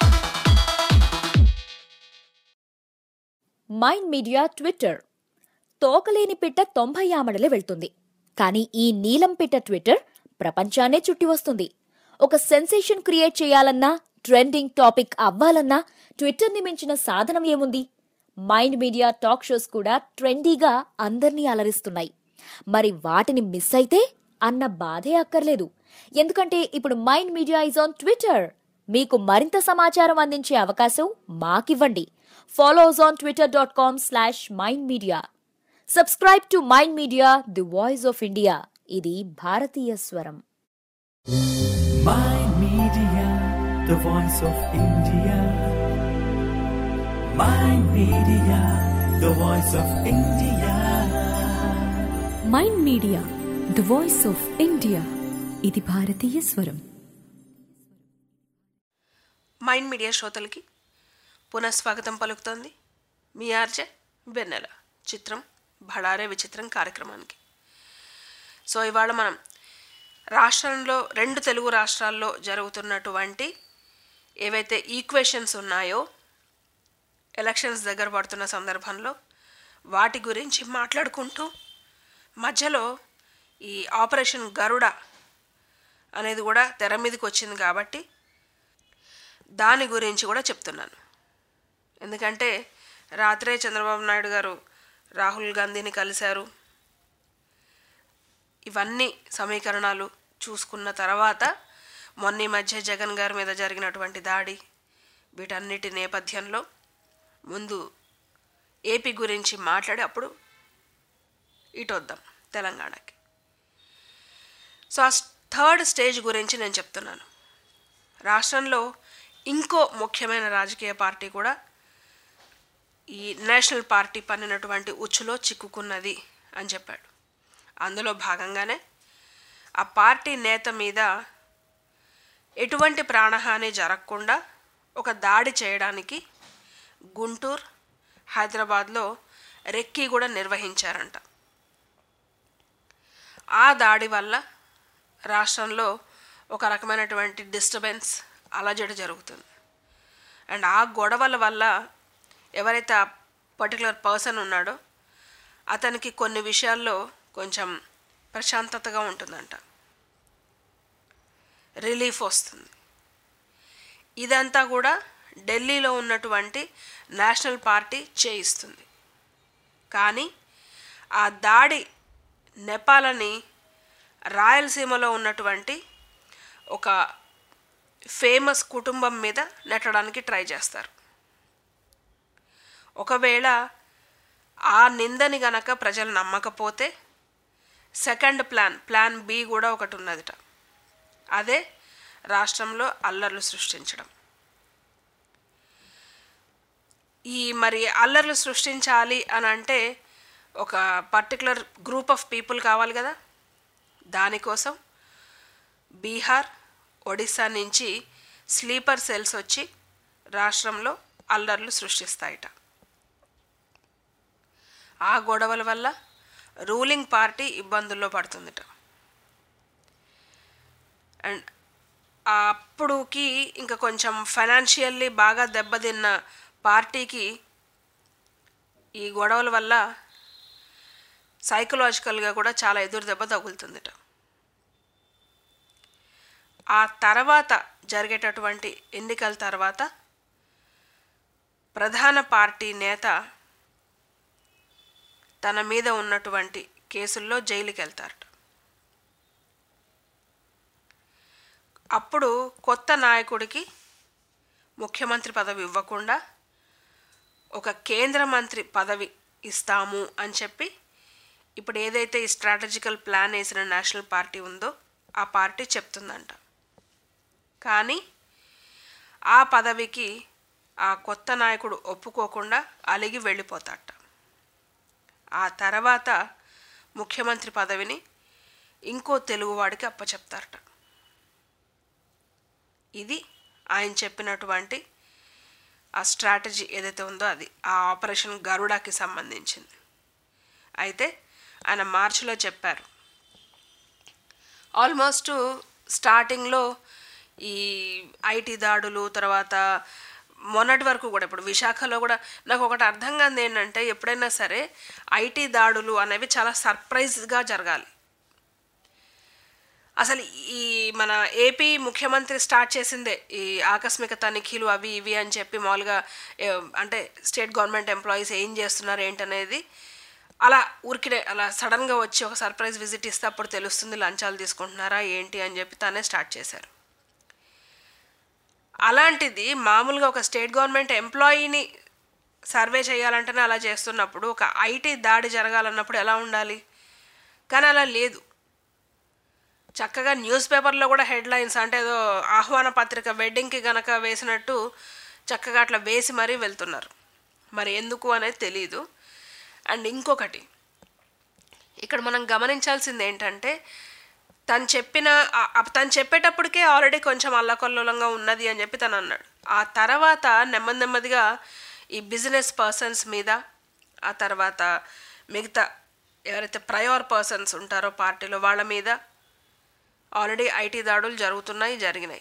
Mind Media Twitter తోకలేని పిట్ట తొంభై ఆమడలే వెళ్తుంది కానీ ఈ నీలం పిట్ట ట్విట్టర్ ప్రపంచాన్నే చుట్టి వస్తుంది ఒక సెన్సేషన్ క్రియేట్ చేయాలన్నా ట్రెండింగ్ టాపిక్ అవ్వాలన్నా ట్విట్టర్ని మించిన సాధనం ఏముంది మైండ్ మీడియా టాక్ షోస్ కూడా ట్రెండీగా అందర్నీ అలరిస్తున్నాయి మరి వాటిని మిస్ అయితే అన్న బాధే అక్కర్లేదు ఎందుకంటే ఇప్పుడు Mind Media is on Twitter మీకు మరింత సమాచారం అందించే అవకాశం మాకివ్వండి follow us on Twitter dot com slash Mind Media subscribe to Mind Media the voice of India ఇది భారతీయ స్వరం
Mind Media, the voice of India. Mind Media, the voice of India.
Mind Media the voice of India ఇది భారతీయ స్వరం
mind media శ్రోతలకి పునఃస్వాగతం పలుకుతోంది మీ RJ వెన్నెల చిత్రం భడారే విచిత్రం కార్యక్రమానికి సో ఇవాళ మనం రాష్ట్రంలో రెండు తెలుగు రాష్ట్రాల్లో జరుగుతున్నటువంటి ఏవైతే ఈక్వేషన్స్ ఉన్నాయో ఎలక్షన్స్ దగ్గర పడుతున్న సందర్భంలో వాటి గురించి మాట్లాడుకుంటూ మధ్యలో ఈ ఆపరేషన్ గరుడ అనేది కూడా తెర మీదకి వచ్చింది కాబట్టి దాని గురించి కూడా చెప్తున్నాను ఎందుకంటే రాత్రే చంద్రబాబు నాయుడు గారు రాహుల్ గాంధీని కలిశారు ఇవన్నీ సమీకరణాలు చూసుకున్న తర్వాత మొన్న ఈ మధ్య జగన్ గారి మీద జరిగినటువంటి దాడి వీటన్నిటి నేపథ్యంలో ముందు ఏపీ గురించి మాట్లాడి అప్పుడు ఇటు వద్దాం తెలంగాణకి సో ఆ థర్డ్ స్టేజ్ గురించి నేను చెప్తున్నాను రాష్ట్రంలో ఇంకో ముఖ్యమైన రాజకీయ పార్టీ కూడా ఈ నేషనల్ పార్టీ పన్నినటువంటి ఉచ్చులో చిక్కుకున్నది అని చెప్పాడు అందులో భాగంగానే ఆ పార్టీ నేత మీద ఎటువంటి ప్రాణహాని జరగకుండా ఒక దాడి చేయడానికి గుంటూరు హైదరాబాద్లో రెక్కీ కూడా నిర్వహించారంట ఆ దాడి వల్ల రాష్ట్రంలో ఒక రకమైనటువంటి డిస్టర్బెన్స్ అలజడి జరుగుతుంది అండ్ ఆ గొడవల వల్ల ఎవరైతే ఆ పర్టికులర్ పర్సన్ ఉన్నాడో అతనికి కొన్ని విషయాల్లో కొంచెం ప్రశాంతతగా ఉంటుందంట రిలీఫ్ వస్తుంది ఇదంతా కూడా ఢిల్లీలో ఉన్నటువంటి నేషనల్ పార్టీ చేయిస్తుంది కానీ ఆ దాడి నెపాలని రాయలసీమలో ఉన్నటువంటి ఒక ఫేమస్ కుటుంబం మీద నెట్టడానికి ట్రై చేస్తారు ఒకవేళ ఆ నిందని గనక ప్రజలు నమ్మకపోతే సెకండ్ ప్లాన్ ప్లాన్ బి కూడా ఒకటి ఉన్నదిట అదే రాష్ట్రంలో అల్లర్లు సృష్టించడం ఈ మరి అల్లర్లు సృష్టించాలి అని అంటే ఒక పర్టికులర్ గ్రూప్ ఆఫ్ పీపుల్ కావాలి కదా దానికోసం బీహార్ ఒడిశా నుంచి స్లీపర్ సెల్స్ వచ్చి రాష్ట్రంలో అల్లర్లు సృష్టిస్తాయట ఆ గొడవల వల్ల రూలింగ్ పార్టీ ఇబ్బందుల్లో పడుతుందిట అండ్ అప్పుడుకి ఇంకా కొంచెం ఫైనాన్షియల్లీ బాగా దెబ్బతిన్న పార్టీకి ఈ గొడవల వల్ల సైకలాజికల్గా కూడా చాలా ఎదురు దెబ్బ తగులుతుందిట ఆ తర్వాత జరిగేటటువంటి ఎన్నికల తర్వాత ప్రధాన పార్టీ నేత తన మీద ఉన్నటువంటి కేసుల్లో జైలుకి వెళ్తారట అప్పుడు కొత్త నాయకుడికి ముఖ్యమంత్రి పదవి ఇవ్వకుండా ఒక కేంద్ర మంత్రి పదవి ఇస్తాము అని చెప్పి ఇప్పుడు ఏదైతే ఈ స్ట్రాటజికల్ ప్లాన్ వేసిన నేషనల్ పార్టీ ఉందో ఆ పార్టీ చెప్తుందంట కానీ ఆ పదవికి ఆ కొత్త నాయకుడు ఒప్పుకోకుండా అలిగి వెళ్ళిపోతాట ఆ తర్వాత ముఖ్యమంత్రి పదవిని ఇంకో తెలుగువాడికి అప్పచెప్తారట ఇది ఆయన చెప్పినటువంటి ఆ స్ట్రాటజీ ఏదైతే ఉందో అది ఆ ఆపరేషన్ గరుడాకి సంబంధించింది అయితే ఆయన మార్చిలో చెప్పారు ఆల్మోస్ట్ స్టార్టింగ్లో ఈ ఐటీ దాడులు తర్వాత మొన్నటి వరకు కూడా ఇప్పుడు విశాఖలో కూడా నాకు ఒకటి అర్థం కాదు ఏంటంటే ఎప్పుడైనా సరే ఐటీ దాడులు అనేవి చాలా సర్ప్రైజ్గా జరగాలి అసలు ఈ మన ఏపీ ముఖ్యమంత్రి స్టార్ట్ చేసిందే ఈ ఆకస్మిక తనిఖీలు అవి ఇవి అని చెప్పి మామూలుగా ఏ, అంటే స్టేట్ గవర్నమెంట్ ఎంప్లాయీస్ ఏం చేస్తున్నారు ఏంటనేది అలా ఊరికినే అలా సడన్గా వచ్చి ఒక సర్ప్రైజ్ విజిట్ ఇస్తే అప్పుడు తెలుస్తుంది లంచాలు తీసుకుంటున్నారా ఏంటి అని చెప్పి తానే స్టార్ట్ చేశారు అలాంటిది మామూలుగా ఒక స్టేట్ గవర్నమెంట్ ఎంప్లాయీని సర్వే చేయాలంటేనే అలా చేస్తున్నప్పుడు ఒక ఐటీ దాడి జరగాలన్నప్పుడు ఎలా ఉండాలి కానీ అలా లేదు చక్కగా న్యూస్ పేపర్లో కూడా హెడ్లైన్స్ అంటే ఏదో ఆహ్వాన పత్రిక వెడ్డింగ్కి గనక వేసినట్టు చక్కగా అట్లా వేసి మరీ వెళ్తున్నారు మరి ఎందుకు అనేది తెలియదు అండ్ ఇంకొకటి ఇక్కడ మనం గమనించాల్సింది ఏంటంటే తను చెప్పిన ఆ- ఆ- తను చెప్పేటప్పటికే ఆల్రెడీ కొంచెం అల్లకొల్లోలంగా ఉన్నది అని చెప్పి తను అన్నాడు ఆ తర్వాత నెమ్మది నెమ్మదిగా ఈ బిజినెస్ పర్సన్స్ మీద ఆ తర్వాత మిగతా ఎవరైతే ప్రయోర్ పర్సన్స్ ఉంటారో పార్టీలో వాళ్ళ మీద ఆల్రెడీ ఐటీ దాడులు జరుగుతున్నాయి జరిగినాయి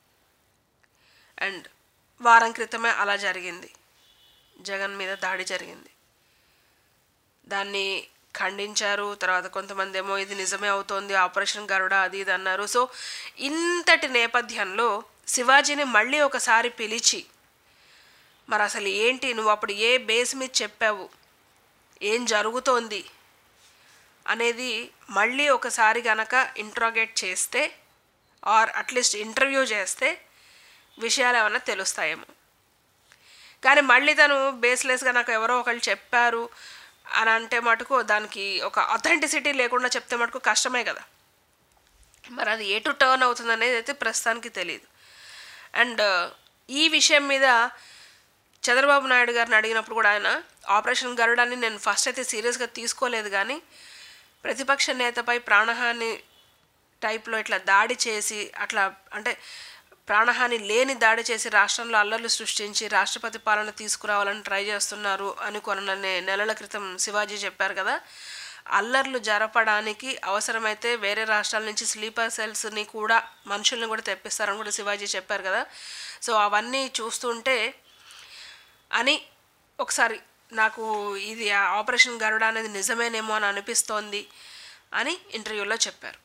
అండ్ వారం క్రితమే అలా జరిగింది జగన్ మీద దాడి జరిగింది దాన్ని ఖండించారు తర్వాత కొంతమంది ఏమో ఇది నిజమే అవుతోంది ఆపరేషన్ గరుడ అది ఇది అన్నారు సో ఇంతటి నేపథ్యంలో శివాజీని మళ్ళీ ఒకసారి పిలిచి మరి అసలు ఏంటి నువ్వు అప్పుడు ఏ బేస్ మీద చెప్పావు ఏం జరుగుతోంది అనేది మళ్ళీ ఒకసారి గనక ఇంట్రాగేట్ చేస్తే ఆర్ అట్లీస్ట్ ఇంటర్వ్యూ చేస్తే విషయాలు ఏమైనా తెలుస్తాయేమో కానీ మళ్ళీ తను బేస్లెస్గా నాకు ఎవరో ఒకళ్ళు చెప్పారు అని అంటే మటుకు దానికి ఒక అథెంటిసిటీ లేకుండా చెప్తే మటుకు కష్టమే కదా మరి అది ఎటు టర్న్ అవుతుంది అనేది అయితే ప్రస్తుతానికి తెలియదు అండ్ ఈ విషయం మీద చంద్రబాబు నాయుడు గారిని అడిగినప్పుడు కూడా ఆయన ఆపరేషన్ గరుడాన్ని నేను ఫస్ట్ అయితే సీరియస్గా తీసుకోలేదు కానీ ప్రతిపక్ష నేతపై ప్రాణహాని టైప్లో ఇట్లా దాడి చేసి అట్లా అంటే ప్రాణహాని లేని దాడి చేసి రాష్ట్రంలో అల్లర్లు సృష్టించి రాష్ట్రపతి పాలన తీసుకురావాలని ట్రై చేస్తున్నారు అని కొన్ని నెలల క్రితం శివాజీ చెప్పారు కదా అల్లర్లు జరపడానికి అవసరమైతే వేరే రాష్ట్రాల నుంచి స్లీపర్ సెల్స్ని కూడా మనుషుల్ని కూడా తెప్పిస్తారని కూడా శివాజీ చెప్పారు కదా సో అవన్నీ చూస్తుంటే అని ఒకసారి నాకు ఇది ఆ ఆపరేషన్ గరుడ అనేది నిజమేనేమో అని అనిపిస్తోంది అని ఇంటర్వ్యూలో చెప్పారు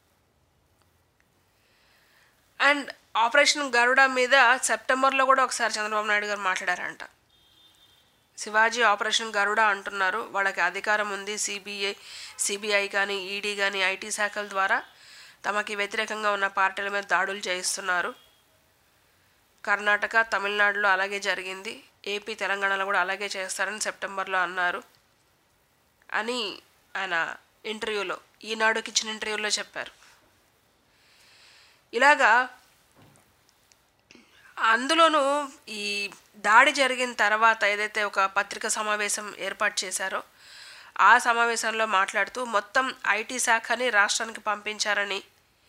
అండ్ ఆపరేషన్ గరుడ మీద సెప్టెంబర్లో కూడా ఒకసారి చంద్రబాబు నాయుడు గారు మాట్లాడారంట శివాజీ ఆపరేషన్ గరుడ అంటున్నారు వాళ్ళకి అధికారం ఉంది సిబిఐ సిబిఐ కానీ ఈడీ కానీ ఐటీ శాఖల ద్వారా తమకి వ్యతిరేకంగా ఉన్న పార్టీల మీద దాడులు చేయిస్తున్నారు కర్ణాటక తమిళనాడులో అలాగే జరిగింది ఏపీ తెలంగాణలో కూడా అలాగే చేస్తారని సెప్టెంబర్లో అన్నారు అని ఆయన ఇంటర్వ్యూలో ఈనాడుకి ఇచ్చిన ఇంటర్వ్యూలో చెప్పారు ఇలాగా అందులోనూ ఈ దాడి జరిగిన తర్వాత ఏదైతే ఒక పత్రికా సమావేశం ఏర్పాటు చేశారో ఆ సమావేశంలో మాట్లాడుతూ మొత్తం ఐటీ శాఖని రాష్ట్రానికి పంపించారని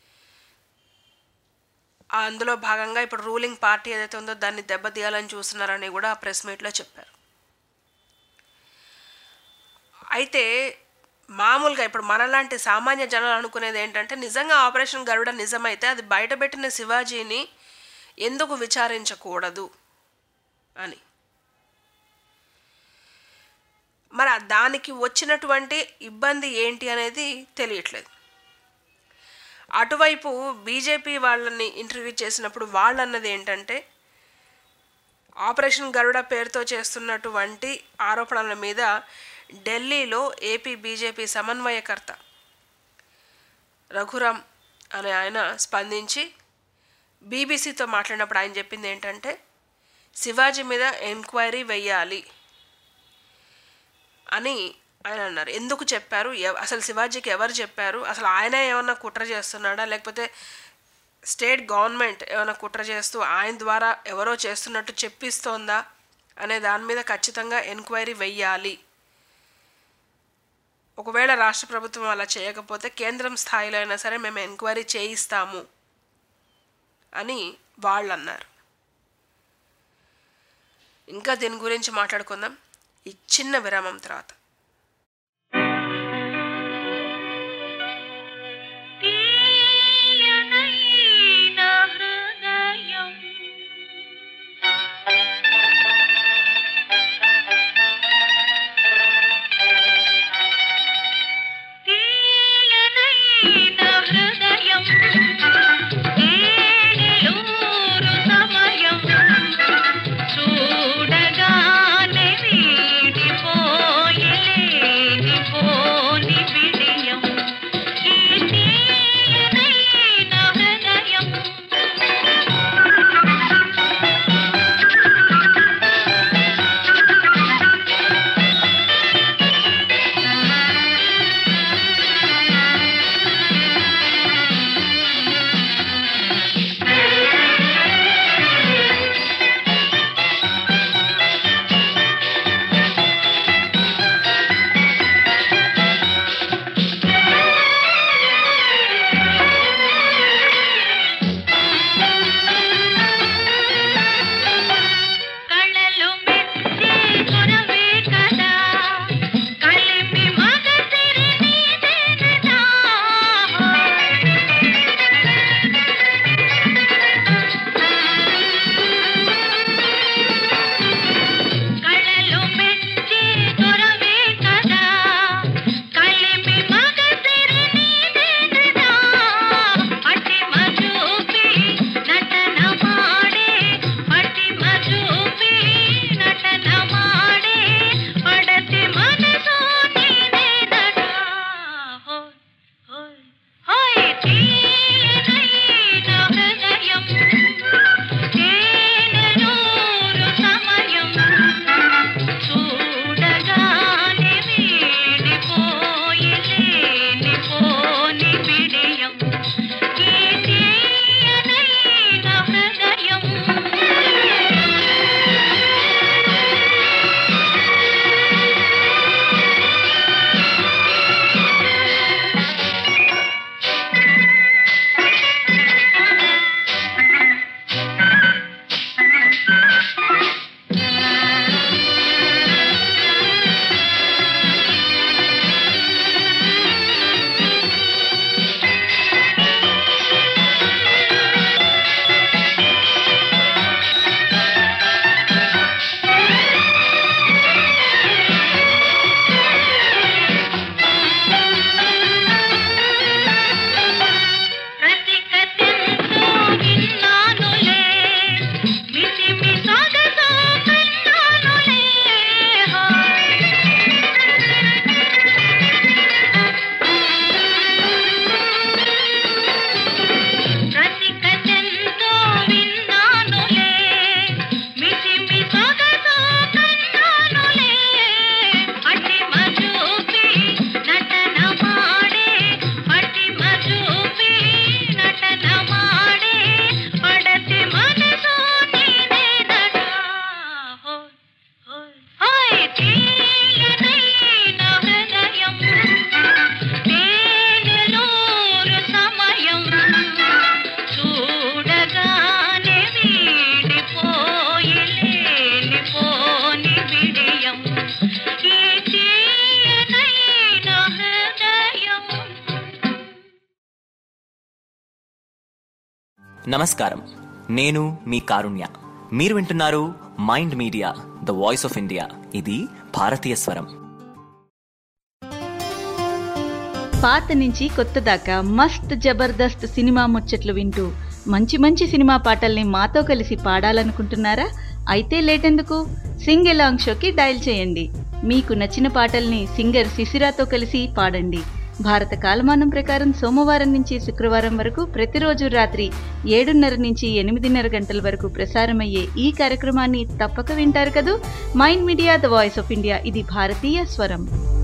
ఆ అందులో భాగంగా ఇప్పుడు రూలింగ్ పార్టీ ఏదైతే ఉందో దాన్ని దెబ్బతీయాలని చూస్తున్నారని కూడా ఆ ప్రెస్ మీట్లో చెప్పారు అయితే మామూలుగా ఇప్పుడు మనలాంటి సామాన్య జనాలు అనుకునేది ఏంటంటే నిజంగా ఆపరేషన్ గరుడ నిజమైతే అది బయటపెట్టిన శివాజీని ఎందుకు విచారించకూడదు అని మరి ఆ దానికి వచ్చినటువంటి ఇబ్బంది ఏంటి అనేది తెలియట్లేదు అటువైపు బీజేపీ వాళ్ళని ఇంటర్వ్యూ చేసినప్పుడు వాళ్ళు అన్నది ఏంటంటే ఆపరేషన్ గరుడ పేరుతో చేస్తున్నటువంటి ఆరోపణల మీద ఢిల్లీలో ఏపీ బీజేపీ సమన్వయకర్త రఘురామ్ అనే ఆయన స్పందించి బీబీసీతో మాట్లాడినప్పుడు ఆయన చెప్పింది ఏంటంటే శివాజీ మీద ఎంక్వైరీ వెయ్యాలి అని ఆయన అన్నారు ఎందుకు చెప్పారు ఎవ- అసలు శివాజీకి ఎవరు చెప్పారు అసలు ఆయన ఏమన్నా కుట్ర చేస్తున్నాడా లేకపోతే స్టేట్ గవర్నమెంట్ ఏమైనా కుట్ర చేస్తూ ఆయన ద్వారా ఎవరో చేస్తున్నట్టు చెప్పిస్తోందా అనే దాని మీద ఖచ్చితంగా ఎంక్వైరీ వెయ్యాలి ఒకవేళ రాష్ట్ర ప్రభుత్వం అలా చేయకపోతే కేంద్రం స్థాయిలో అయినా సరే మేము ఎంక్వైరీ చేయిస్తాము అని వాళ్ళు అన్నారు ఇంకా దీని గురించి మాట్లాడుకుందాం ఈ చిన్న విరామం తర్వాత
చూడగానే వీడిపోయే
నమస్కారం నేను మీ కారుణ్య మీరు వింటున్నారు Mind Media the voice of India ఇది భారతీయ స్వరం
పాత నుంచి కొత్త దాకా మస్త్ జబర్దస్త్ సినిమా ముచ్చట్లు వింటూ మంచి మంచి సినిమా పాటల్ని మాతో కలిసి పాడాలనుకుంటున్నారా అయితే లేటెందుకు సింగ్ ఎలాంగ్ షోకి డయల్ చేయండి మీకు నచ్చిన పాటల్ని సింగర్ శిశిరాతో కలిసి పాడండి భారత కాలమానం ప్రకారం సోమవారం నుంచి శుక్రవారం వరకు ప్రతిరోజు రాత్రి ఏడున్నర నుంచి ఎనిమిదిన్నర గంటల వరకు ప్రసారమయ్యే ఈ కార్యక్రమాన్ని తప్పక వింటారు కదూ Mind Media the voice of India ఇది భారతీయ స్వరం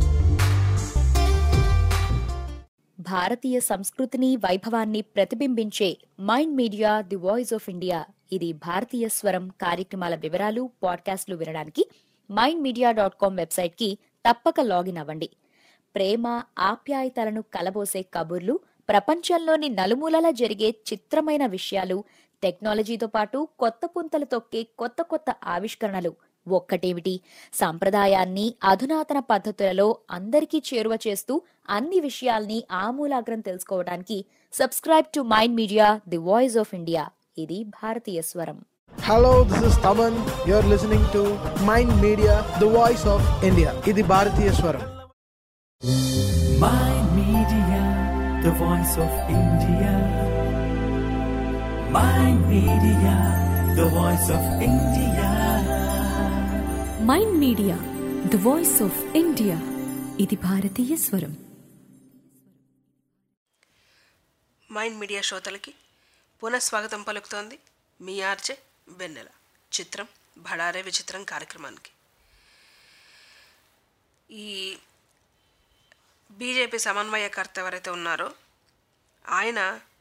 భారతీయ సంస్కృతిని వైభవాన్ని ప్రతిబింబించే Mind Media the voice of India ఇది భారతీయ స్వరం కార్యక్రమాల వివరాలు పాడ్కాస్ట్లు వినడానికి మైండ్ మీడియా డాట్ కామ్ వెబ్సైట్కి తప్పక లాగిన్ అవ్వండి ప్రేమ ఆప్యాయతలను కలబోసే కబుర్లు ప్రపంచంలోని నలుమూలలా జరిగే చిత్రమైన విషయాలు టెక్నాలజీతో పాటు కొత్త పుంతలు తొక్కే కొత్త కొత్త ఆవిష్కరణలు ఒక్కటేమిటి సాంప్రదాయాన్ని అధునాతన పద్ధతులలో అందరికీ చేరువ చేస్తూ అన్ని విషయాల్ని ఆమూలాగ్రం తెలుసుకోవడానికి subscribe to Mind Media the voice of India ఇది భారతీయ స్వరం
Hello, this is Taman. You're listening to Mind Media, the voice of India. ఇది భారతీయ స్వరం
Mind Media, the voice of India. Mind Media, the voice of India.
Mind Media the voice of India ఇది భారతీయ స్వరం
mind media శ్రోతలకి పునఃస్వాగతం పలుకుతోంది మీ RJ వెన్నెల చిత్రం భడారే విచిత్రం కార్యక్రమానికి ఈ బీజేపీ సమన్వయకర్త ఎవరైతే ఉన్నారో ఆయన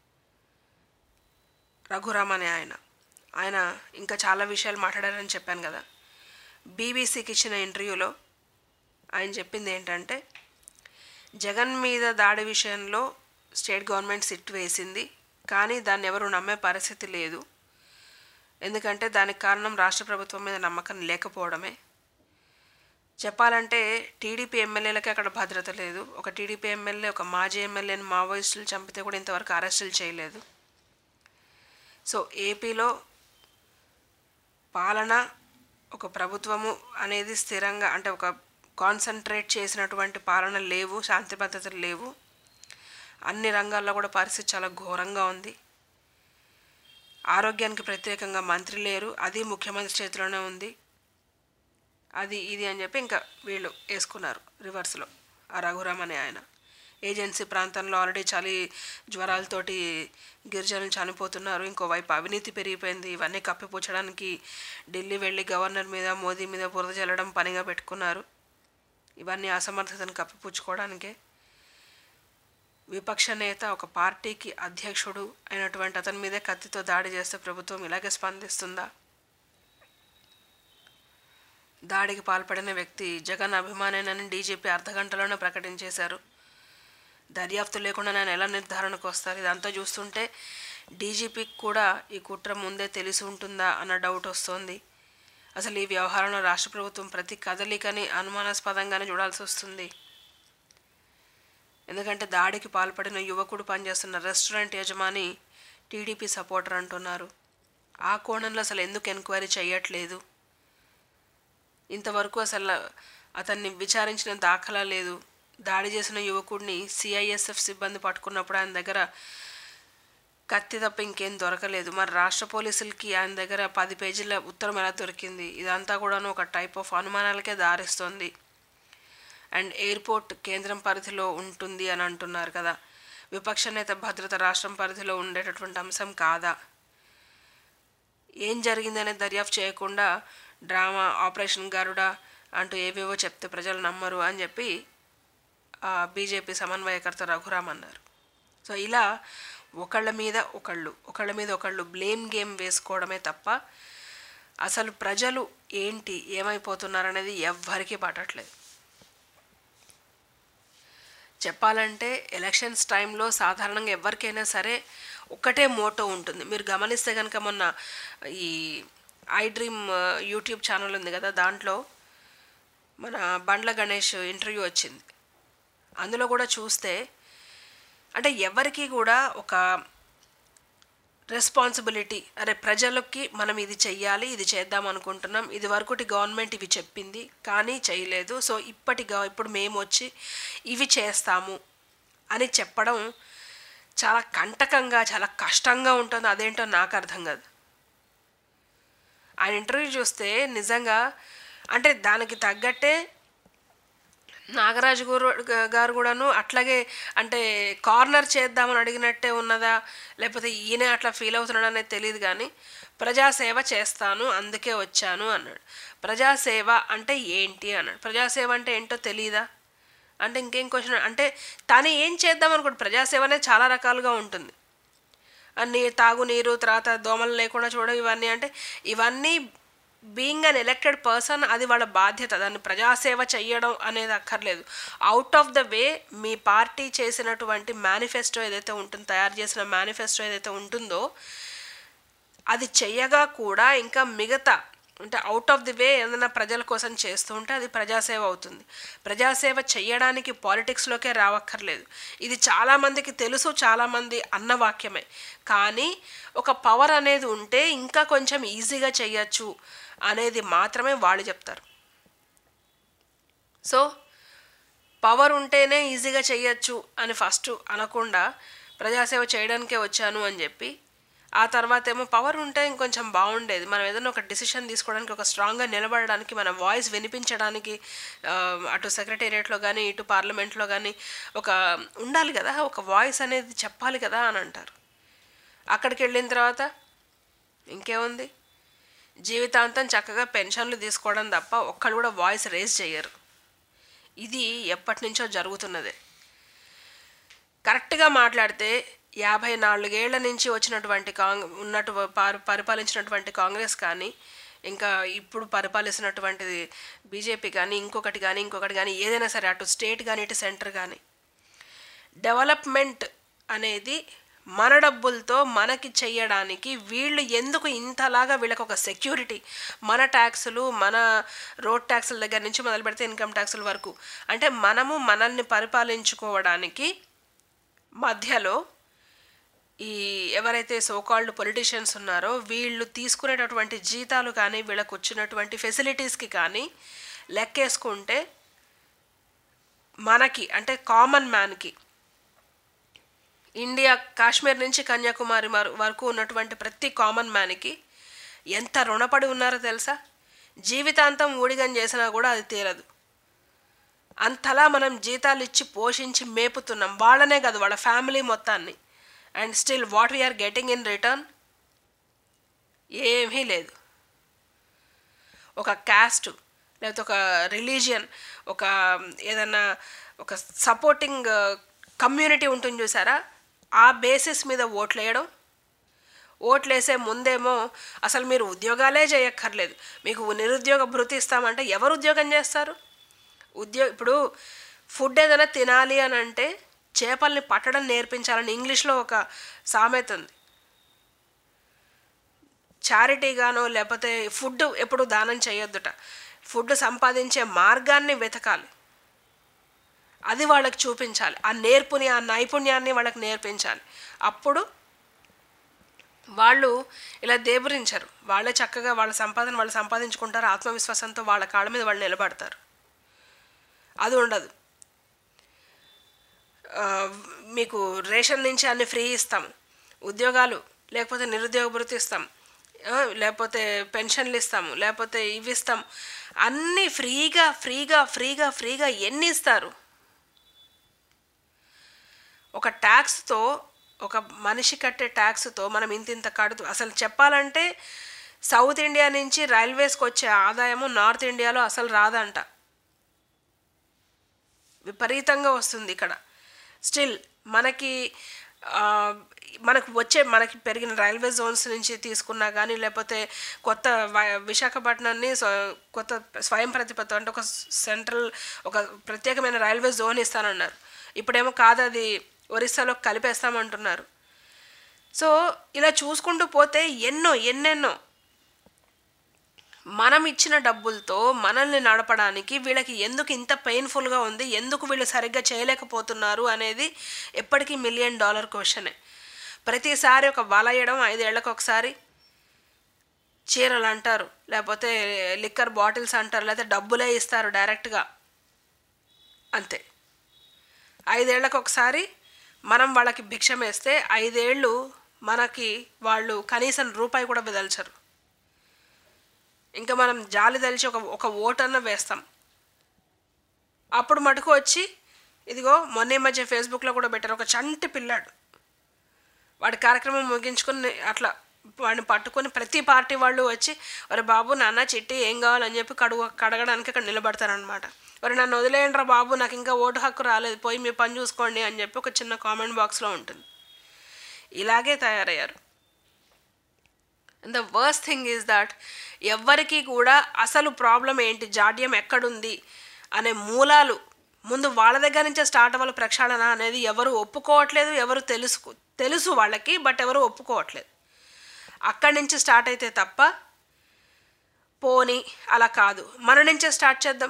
రఘురామ్ అనే ఆయన ఆయన ఇంకా చాలా విషయాలు మాట్లాడారని చెప్పాను కదా బీబీసీకి ఇచ్చిన ఇంటర్వ్యూలో ఆయన చెప్పింది ఏంటంటే జగన్ మీద దాడి విషయంలో స్టేట్ గవర్నమెంట్ సిట్ వేసింది కానీ దాన్ని ఎవరు నమ్మే పరిస్థితి లేదు ఎందుకంటే దానికి కారణం రాష్ట్ర ప్రభుత్వం మీద నమ్మకం లేకపోవడమే చెప్పాలంటే టీడీపీ ఎమ్మెల్యేలకి అక్కడ భద్రత లేదు ఒక టీడీపీ ఎమ్మెల్యే ఒక మాజీ ఎమ్మెల్యేని మావోయిస్టులు చంపితే కూడా ఇంతవరకు అరెస్టులు చేయలేదు సో ఏపీలో పాలన ఒక ప్రభుత్వము అనేది స్థిరంగా అంటే ఒక కాన్సన్ట్రేట్ చేసినటువంటి పాలన లేవు శాంతి భద్రతలు లేవు అన్ని రంగాల్లో కూడా పరిస్థితి చాలా ఘోరంగా ఉంది ఆరోగ్యానికి ప్రత్యేకంగా మంత్రి లేరు అది ముఖ్యమంత్రి చేతిలోనే ఉంది అది ఇది అని చెప్పి ఇంకా వీళ్ళు వేసుకున్నారు రివర్స్లో ఆ రఘురామ్ అనే ఆయన ఏజెన్సీ ప్రాంతంలో ఆల్రెడీ చలి జ్వరాలతోటి గిరిజనులు చనిపోతున్నారు ఇంకోవైపు అవినీతి పెరిగిపోయింది ఇవన్నీ కప్పిపుచ్చడానికి ఢిల్లీ వెళ్ళి గవర్నర్ మీద మోదీ మీద బురద చల్లడం పనిగా పెట్టుకున్నారు ఇవన్నీ అసమర్థతను కప్పిపుచ్చుకోవడానికే విపక్ష నేత ఒక పార్టీకి అధ్యక్షుడు అయినటువంటి అతని మీదే కత్తితో దాడి చేస్తే ప్రభుత్వం ఇలాగే స్పందిస్తుందా దాడికి పాల్పడిన వ్యక్తి జగన్ అభిమానేనని డీజీపీ అర్ధగంటలోనే ప్రకటించేశారు దర్యాప్తు లేకుండా నేను ఎలా నిర్ధారణకు వస్తారు ఇదంతా చూస్తుంటే డీజీపీకి కూడా ఈ కుట్ర ముందే తెలిసి ఉంటుందా అన్న డౌట్ వస్తోంది అసలు ఈ వ్యవహారంలో రాష్ట్ర ప్రభుత్వం ప్రతి కదలికని అనుమానాస్పదంగానే చూడాల్సి వస్తుంది ఎందుకంటే దాడికి పాల్పడిన యువకుడు పనిచేస్తున్న రెస్టారెంట్ యజమాని టీడీపీ సపోర్టర్ అంటున్నారు ఆ కోణంలో అసలు ఎందుకు ఎంక్వైరీ చేయట్లేదు ఇంతవరకు అసలు అతన్ని విచారించిన దాఖలా లేదు దాడి చేసిన యువకుడిని సిఐఎస్ఎఫ్ సిబ్బంది పట్టుకున్నప్పుడు ఆయన దగ్గర కత్తి తప్ప ఇంకేం దొరకలేదు మరి రాష్ట్ర పోలీసులకి ఆయన దగ్గర పది పేజీల ఉత్తరం ఎలా దొరికింది ఇదంతా కూడాను ఒక టైప్ ఆఫ్ అనుమానాలకే దారిస్తుంది అండ్ ఎయిర్పోర్ట్ కేంద్రం పరిధిలో ఉంటుంది అని అంటున్నారు కదా విపక్ష నేత భద్రత రాష్ట్రం పరిధిలో ఉండేటటువంటి అంశం కాదా ఏం జరిగిందనే దర్యాప్తు చేయకుండా డ్రామా ఆపరేషన్ గరుడ అంటూ ఏవేవో చెప్తే ప్రజలు నమ్మరు అని చెప్పి బీజేపీ సమన్వయకర్త రఘురామ్ అన్నారు సో ఇలా ఒకళ్ళ మీద ఒకళ్ళు ఒకళ్ళ మీద ఒకళ్ళు బ్లేమ్ గేమ్ వేసుకోవడమే తప్ప అసలు ప్రజలు ఏంటి ఏమైపోతున్నారనేది ఎవ్వరికీ పట్టట్లేదు చెప్పాలంటే ఎలక్షన్స్ టైంలో సాధారణంగా ఎవరికైనా సరే ఒక్కటే మోటో ఉంటుంది మీరు గమనిస్తే కనుక మొన్న ఈ ఐ డ్రీమ్ యూట్యూబ్ ఛానల్ ఉంది కదా దాంట్లో మన బండ్ల గణేష్ ఇంటర్వ్యూ వచ్చింది అందులో కూడా చూస్తే అంటే ఎవరికి కూడా ఒక రెస్పాన్సిబిలిటీ అరే ప్రజలకి మనం ఇది చెయ్యాలి ఇది చేద్దాం అనుకుంటున్నాం ఇది వరకుటి గవర్నమెంట్ ఇవి చెప్పింది కానీ చేయలేదు సో ఇప్పటి గవ- ఇప్పుడు మేము వచ్చి ఇవి చేస్తాము అని చెప్పడం చాలా కంటకంగా చాలా కష్టంగా ఉంటుంది అదేంటో నాకు అర్థం కాదు ఆయన ఇంటర్వ్యూ చూస్తే నిజంగా అంటే దానికి తగ్గట్టే నాగరాజు గారు గారు కూడాను అట్లాగే అంటే కార్నర్ చేద్దామని అడిగినట్టే ఉన్నదా లేకపోతే ఈయనే అట్లా ఫీల్ అవుతున్నాడు అనేది తెలియదు కానీ ప్రజాసేవ చేస్తాను అందుకే వచ్చాను అన్నాడు ప్రజాసేవ అంటే ఏంటి అన్నాడు ప్రజాసేవ అంటే ఏంటో తెలియదా అంటే ఇంకేం క్వశ్చన్ అంటే తను ఏం చేద్దాం అనుకోండి ప్రజాసేవ అనేది చాలా రకాలుగా ఉంటుంది అన్ని తాగునీరు తర్వాత దోమలు లేకుండా చూడడం ఇవన్నీ అంటే ఇవన్నీ బీయింగ్ అన్ ఎలక్టెడ్ పర్సన్ అది వాళ్ళ బాధ్యత దాన్ని ప్రజాసేవ చెయ్యడం అనేది అక్కర్లేదు అవుట్ ఆఫ్ ద వే మీ పార్టీ చేసినటువంటి మేనిఫెస్టో ఏదైతే ఉంటుందో తయారు చేసిన మేనిఫెస్టో ఏదైతే ఉంటుందో అది చెయ్యగా కూడా ఇంకా మిగతా అంటే అవుట్ ఆఫ్ ది వే ఏదైనా ప్రజల కోసం చేస్తూ ఉంటే అది ప్రజాసేవ అవుతుంది ప్రజాసేవ చెయ్యడానికి పాలిటిక్స్లోకే రావక్కర్లేదు ఇది చాలామందికి తెలుసు చాలామంది అన్న వాక్యమే కానీ ఒక పవర్ అనేది ఉంటే ఇంకా కొంచెం ఈజీగా చెయ్యొచ్చు అనేది మాత్రమే వాళ్ళు చెప్తారు సో పవర్ ఉంటేనే ఈజీగా చెయ్యొచ్చు అని ఫస్ట్ అనకుండా ప్రజాసేవ చేయడానికే వచ్చాను అని చెప్పి ఆ తర్వాత ఏమో పవర్ ఉంటే ఇంకొంచెం బాగుండేది మనం ఏదైనా ఒక డిసిషన్ తీసుకోవడానికి ఒక స్ట్రాంగ్గా నిలబడడానికి మన వాయిస్ వినిపించడానికి ఆ, అటు సెక్రటేరియట్లో కానీ ఇటు పార్లమెంట్లో కానీ ఒక ఉండాలి కదా ఒక వాయిస్ అనేది చెప్పాలి కదా అని అంటారు అక్కడికి వెళ్ళిన తర్వాత ఇంకేముంది జీవితాంతం చక్కగా పెన్షన్లు తీసుకోవడం తప్ప ఒక్కళ్ళు కూడా వాయిస్ రేజ్ చేయరు ఇది ఎప్పటి నుంచో జరుగుతున్నదే కరెక్ట్గా మాట్లాడితే యాభై నాలుగేళ్ల నుంచి వచ్చినటువంటి కాంగ్ ఉన్నటు పారి పరిపాలించినటువంటి కాంగ్రెస్ కానీ ఇంకా ఇప్పుడు పరిపాలిస్తున్నటువంటిది బీజేపీ కానీ ఇంకొకటి కానీ ఇంకొకటి కానీ ఏదైనా సరే అటు స్టేట్ కానీ ఇటు సెంటర్ కానీ డెవలప్మెంట్ అనేది మన డబ్బులతో మనకి చెయ్యడానికి వీళ్ళు ఎందుకు ఇంతలాగా వీళ్ళకి ఒక సెక్యూరిటీ మన ట్యాక్సులు మన రోడ్ ట్యాక్సుల దగ్గర నుంచి మొదలు పెడితే ఇన్కమ్ ట్యాక్సుల వరకు అంటే మనము మనల్ని పరిపాలించుకోవడానికి మధ్యలో ఈ ఎవరైతే సోకాల్డ్ పొలిటీషియన్స్ ఉన్నారో వీళ్ళు తీసుకునేటటువంటి జీతాలు కానీ వీళ్ళకు వచ్చినటువంటి ఫెసిలిటీస్కి కానీ లెక్కేసుకుంటే మనకి అంటే కామన్ మ్యాన్కి ఇండియా కాశ్మీర్ నుంచి కన్యాకుమారి మరు- వరకు ఉన్నటువంటి ప్రతి కామన్ మ్యాన్కి ఎంత రుణపడి ఉన్నారో తెలుసా జీవితాంతం ఊడిగం చేసినా కూడా అది తీరదు అంతలా మనం జీతాలు ఇచ్చి పోషించి మేపుతున్నాం వాళ్ళనే కాదు వాళ్ళ ఫ్యామిలీ మొత్తాన్ని and still what we are getting in return ఏమీ లేదు ఒక క్యాస్ట్ లేకపోతే ఒక రిలీజియన్ ఒక ఏదన్నా ఒక సపోర్టింగ్ కమ్యూనిటీ ఉంటుంది చూసారా ఆ బేసిస్ మీద ఓట్లు వేయడం ఓట్లేసే ముందేమో అసలు మీరు ఉద్యోగాలే చేయక్కర్లేదు మీకు నిరుద్యోగ భృతి ఇస్తామంటే ఎవరు ఉద్యోగం చేస్తారు ఉద్యోగ ఇప్పుడు ఫుడ్ ఏదైనా తినాలి అని అంటే చేపల్ని పట్టడం నేర్పించాలని ఇంగ్లీష్లో ఒక సామెత ఉంది చారిటీగానో లేకపోతే ఫుడ్ ఎప్పుడు దానం చేయొద్దుట ఫుడ్ సంపాదించే మార్గాన్ని వెతకాలి అది వాళ్ళకి చూపించాలి ఆ నేర్పుని ఆ నైపుణ్యాన్ని వాళ్ళకి నేర్పించాలి అప్పుడు వాళ్ళు ఇలా దేబురించరు వాళ్ళే చక్కగా వాళ్ళ సంపాదన వాళ్ళు సంపాదించుకుంటారు ఆత్మవిశ్వాసంతో వాళ్ళ కాళ్ళ మీద వాళ్ళు నిలబడతారు అది ఉండదు ఆ, మీకు రేషన్ నుంచి అన్ని ఫ్రీ ఇస్తాం ఉద్యోగాలు లేకపోతే నిరుద్యోగ భృతి ఇస్తాం ఆ, లేకపోతే పెన్షన్లు ఇస్తాము లేకపోతే ఇవి ఇస్తాం అన్నీ ఫ్రీగా ఫ్రీగా ఫ్రీగా ఫ్రీగా ఎన్ని ఇస్తారు ఒక ట్యాక్స్తో ఒక మనిషి కట్టే ట్యాక్స్తో మనం ఇంత ఇంత కడుతూ అసలు చెప్పాలంటే సౌత్ ఇండియా నుంచి రైల్వేస్కి వచ్చే ఆదాయము నార్త్ ఇండియాలో అసలు రాదంట విపరీతంగా వస్తుంది ఇక్కడ స్టిల్ మనకి ఆ, మనకు వచ్చే మనకి పెరిగిన రైల్వే జోన్స్ నుంచి తీసుకున్నా కానీ లేకపోతే కొత్త వ- విశాఖపట్నాన్ని స్వ- కొత్త స్వయం ప్రతిపత్తి అంటే ఒక సెంట్రల్ ఒక ప్రత్యేకమైన రైల్వే జోన్ ఇస్తానన్నారు ఇప్పుడేమో కాదు అది ఒరిస్సాలో కలిపేస్తామంటున్నారు సో ఇలా చూసుకుంటూ పోతే ఎన్నో ఎన్నెన్నో మనం ఇచ్చిన డబ్బులతో మనల్ని నడపడానికి వీళ్ళకి ఎందుకు ఇంత పెయిన్ఫుల్గా ఉంది ఎందుకు వీళ్ళు సరిగ్గా చేయలేకపోతున్నారు అనేది ఎప్పటికీ మిలియన్ డాలర్ క్వశ్చనే ప్రతిసారి ఒక వలయడం ఐదేళ్లకు ఒకసారి చీరలు అంటారు లేకపోతే లిక్కర్ బాటిల్స్ అంటారు లేకపోతే డబ్బులే ఇస్తారు డైరెక్ట్గా అంతే ఐదేళ్లకు ఒకసారి మనం వాళ్ళకి భిక్షం వేస్తే ఐదేళ్ళు మనకి వాళ్ళు కనీసం రూపాయి కూడా బెదల్చరు ఇంకా మనం జాలి తలిచి ఒక ఒక ఓటన్న వేస్తాం అప్పుడు మటుకు వచ్చి ఇదిగో మొన్న ఈ మధ్య ఫేస్బుక్లో కూడా పెట్టారు ఒక చంటి పిల్లాడు వాడి కార్యక్రమం ముగించుకుని అట్లా వాడిని పట్టుకొని ప్రతి పార్టీ వాళ్ళు వచ్చి ఒరే బాబు నాన్న చిట్టి ఏం కావాలని చెప్పి కడుగు కడగడానికి అక్కడ నిలబడతారనమాట మరి నన్ను వదిలేయండిరా బాబు నాకు ఇంకా ఓటు హక్కు రాలేదు పోయి మీ పని చూసుకోండి అని చెప్పి ఒక చిన్న కామెంట్ బాక్స్లో ఉంటుంది ఇలాగే తయారయ్యారు the worst thing is that ఎవ్వరికీ కూడా అసలు ప్రాబ్లం ఏంటి జాడ్యం ఎక్కడుంది అనే మూలాలు ముందు వాళ్ళ దగ్గర నుంచే స్టార్ట్ అవ్వాలి ప్రక్షాళన అనేది ఎవరు ఒప్పుకోవట్లేదు ఎవరు తెలుసు తెలుసు వాళ్ళకి బట్ ఎవరు ఒప్పుకోవట్లేదు అక్కడి నుంచి స్టార్ట్ అయితే తప్ప పోని అలా కాదు మన నుంచే స్టార్ట్ చేద్దాం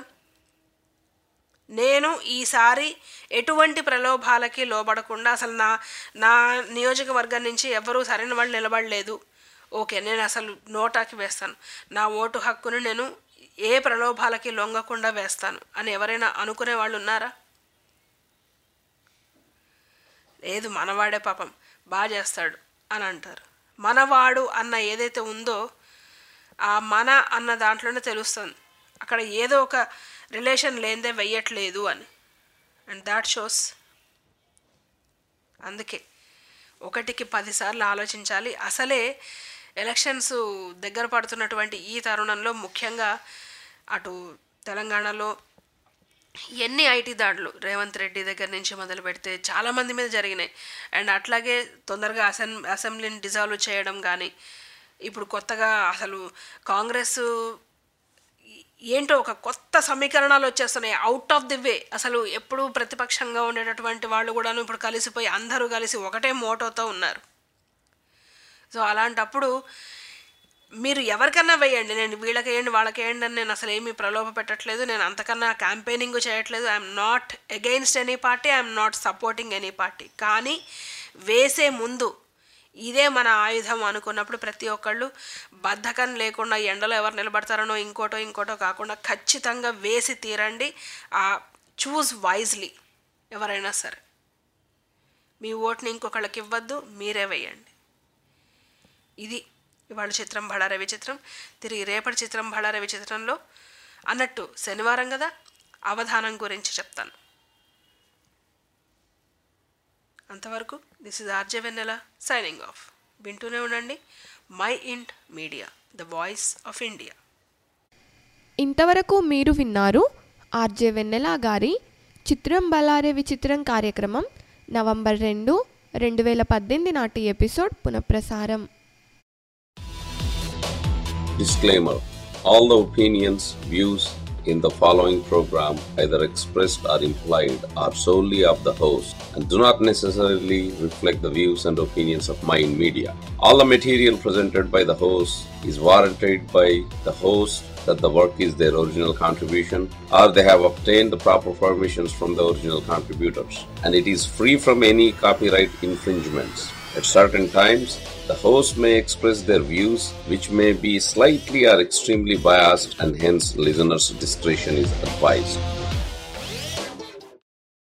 నేను ఈసారి ఎటువంటి ప్రలోభాలకి లోబడకుండా అసలు నా నా నియోజకవర్గం నుంచి ఎవరూ సరైన వాళ్ళు నిలబడలేదు ఓకే నేను అసలు నోటాకి వేస్తాను నా ఓటు హక్కును నేను ఏ ప్రలోభాలకి లొంగకుండా వేస్తాను అని ఎవరైనా అనుకునే వాళ్ళు ఉన్నారా లేదు మనవాడే పాపం బాగా చేస్తాడు అని అంటారు మనవాడు అన్న ఏదైతే ఉందో ఆ మన అన్న దాంట్లోనే తెలుస్తుంది అక్కడ ఏదో ఒక రిలేషన్ లేనిదే వెయ్యట్లేదు అని అండ్ దాట్ షోస్ అందుకే ఒకటికి పదిసార్లు ఆలోచించాలి అసలే ఎలక్షన్స్ దగ్గర పడుతున్నటువంటి ఈ తరుణంలో ముఖ్యంగా అటు తెలంగాణలో ఎన్ని ఐటీ దాడులు రేవంత్ రెడ్డి దగ్గర నుంచి మొదలు పెడితే చాలామంది మీద జరిగినాయి అండ్ అట్లాగే తొందరగా అసెం అసెంబ్లీని డిజాల్వ్ చేయడం కానీ ఇప్పుడు కొత్తగా అసలు కాంగ్రెస్ ఏంటో ఒక కొత్త సమీకరణాలు వచ్చేస్తున్నాయి అవుట్ ఆఫ్ ది వే అసలు ఎప్పుడూ ప్రతిపక్షంగా ఉండేటటువంటి వాళ్ళు కూడాను ఇప్పుడు కలిసిపోయి అందరూ కలిసి ఒకటే మోటోతో ఉన్నారు సో అలాంటప్పుడు మీరు ఎవరికన్నా వేయండి నేను వీళ్ళకి వేయండి వాళ్ళకి వేయండి అని నేను అసలు ఏమీ ప్రలోభ పెట్టట్లేదు నేను అంతకన్నా క్యాంపెయినింగ్ చేయట్లేదు I'm not against any party I'm not supporting any party కానీ వేసే ముందు ఇదే మన ఆయుధం అనుకున్నప్పుడు ప్రతి ఒక్కళ్ళు బద్ధకం లేకుండా ఎండలో ఎవరు నిలబడతారనో ఇంకోటో ఇంకోటో కాకుండా ఖచ్చితంగా వేసి తీరండి ఆ చూస్ వైజ్లీ ఎవరైనా సరే మీ ఓట్ని ఇంకొకళ్ళకి ఇవ్వద్దు మీరే వేయండి ఇది ఇవాళ చిత్రం బళారవి చిత్రం తిరిగి రేపటి చిత్రం బళారవి చిత్రంలో అన్నట్టు శనివారం కదా అవధానం గురించి చెప్తాను అంతవరకు this is RJ Vennela signing off వింటూనే ఉండండి Mind Media the voice of India
ఇంతవరకు మీరు విన్నారు ఆర్జే వెన్నెల గారి చిత్రం బలారే విచిత్రం కార్యక్రమం నవంబర్ రెండు రెండు వేల పద్దెనిమిది నాటి ఎపిసోడ్ పునఃప్రసారం
Disclaimer All the opinions, views in the following program, either expressed or implied, are solely of the host and do not necessarily reflect the views and opinions of Mind Media. All the material presented by the host is warranted by the host that the work is their original contribution or they have obtained the proper permissions from the original contributors and it is free from any copyright infringements. At certain times, the host may express their views which may be slightly or extremely biased and hence listeners' discretion is advised.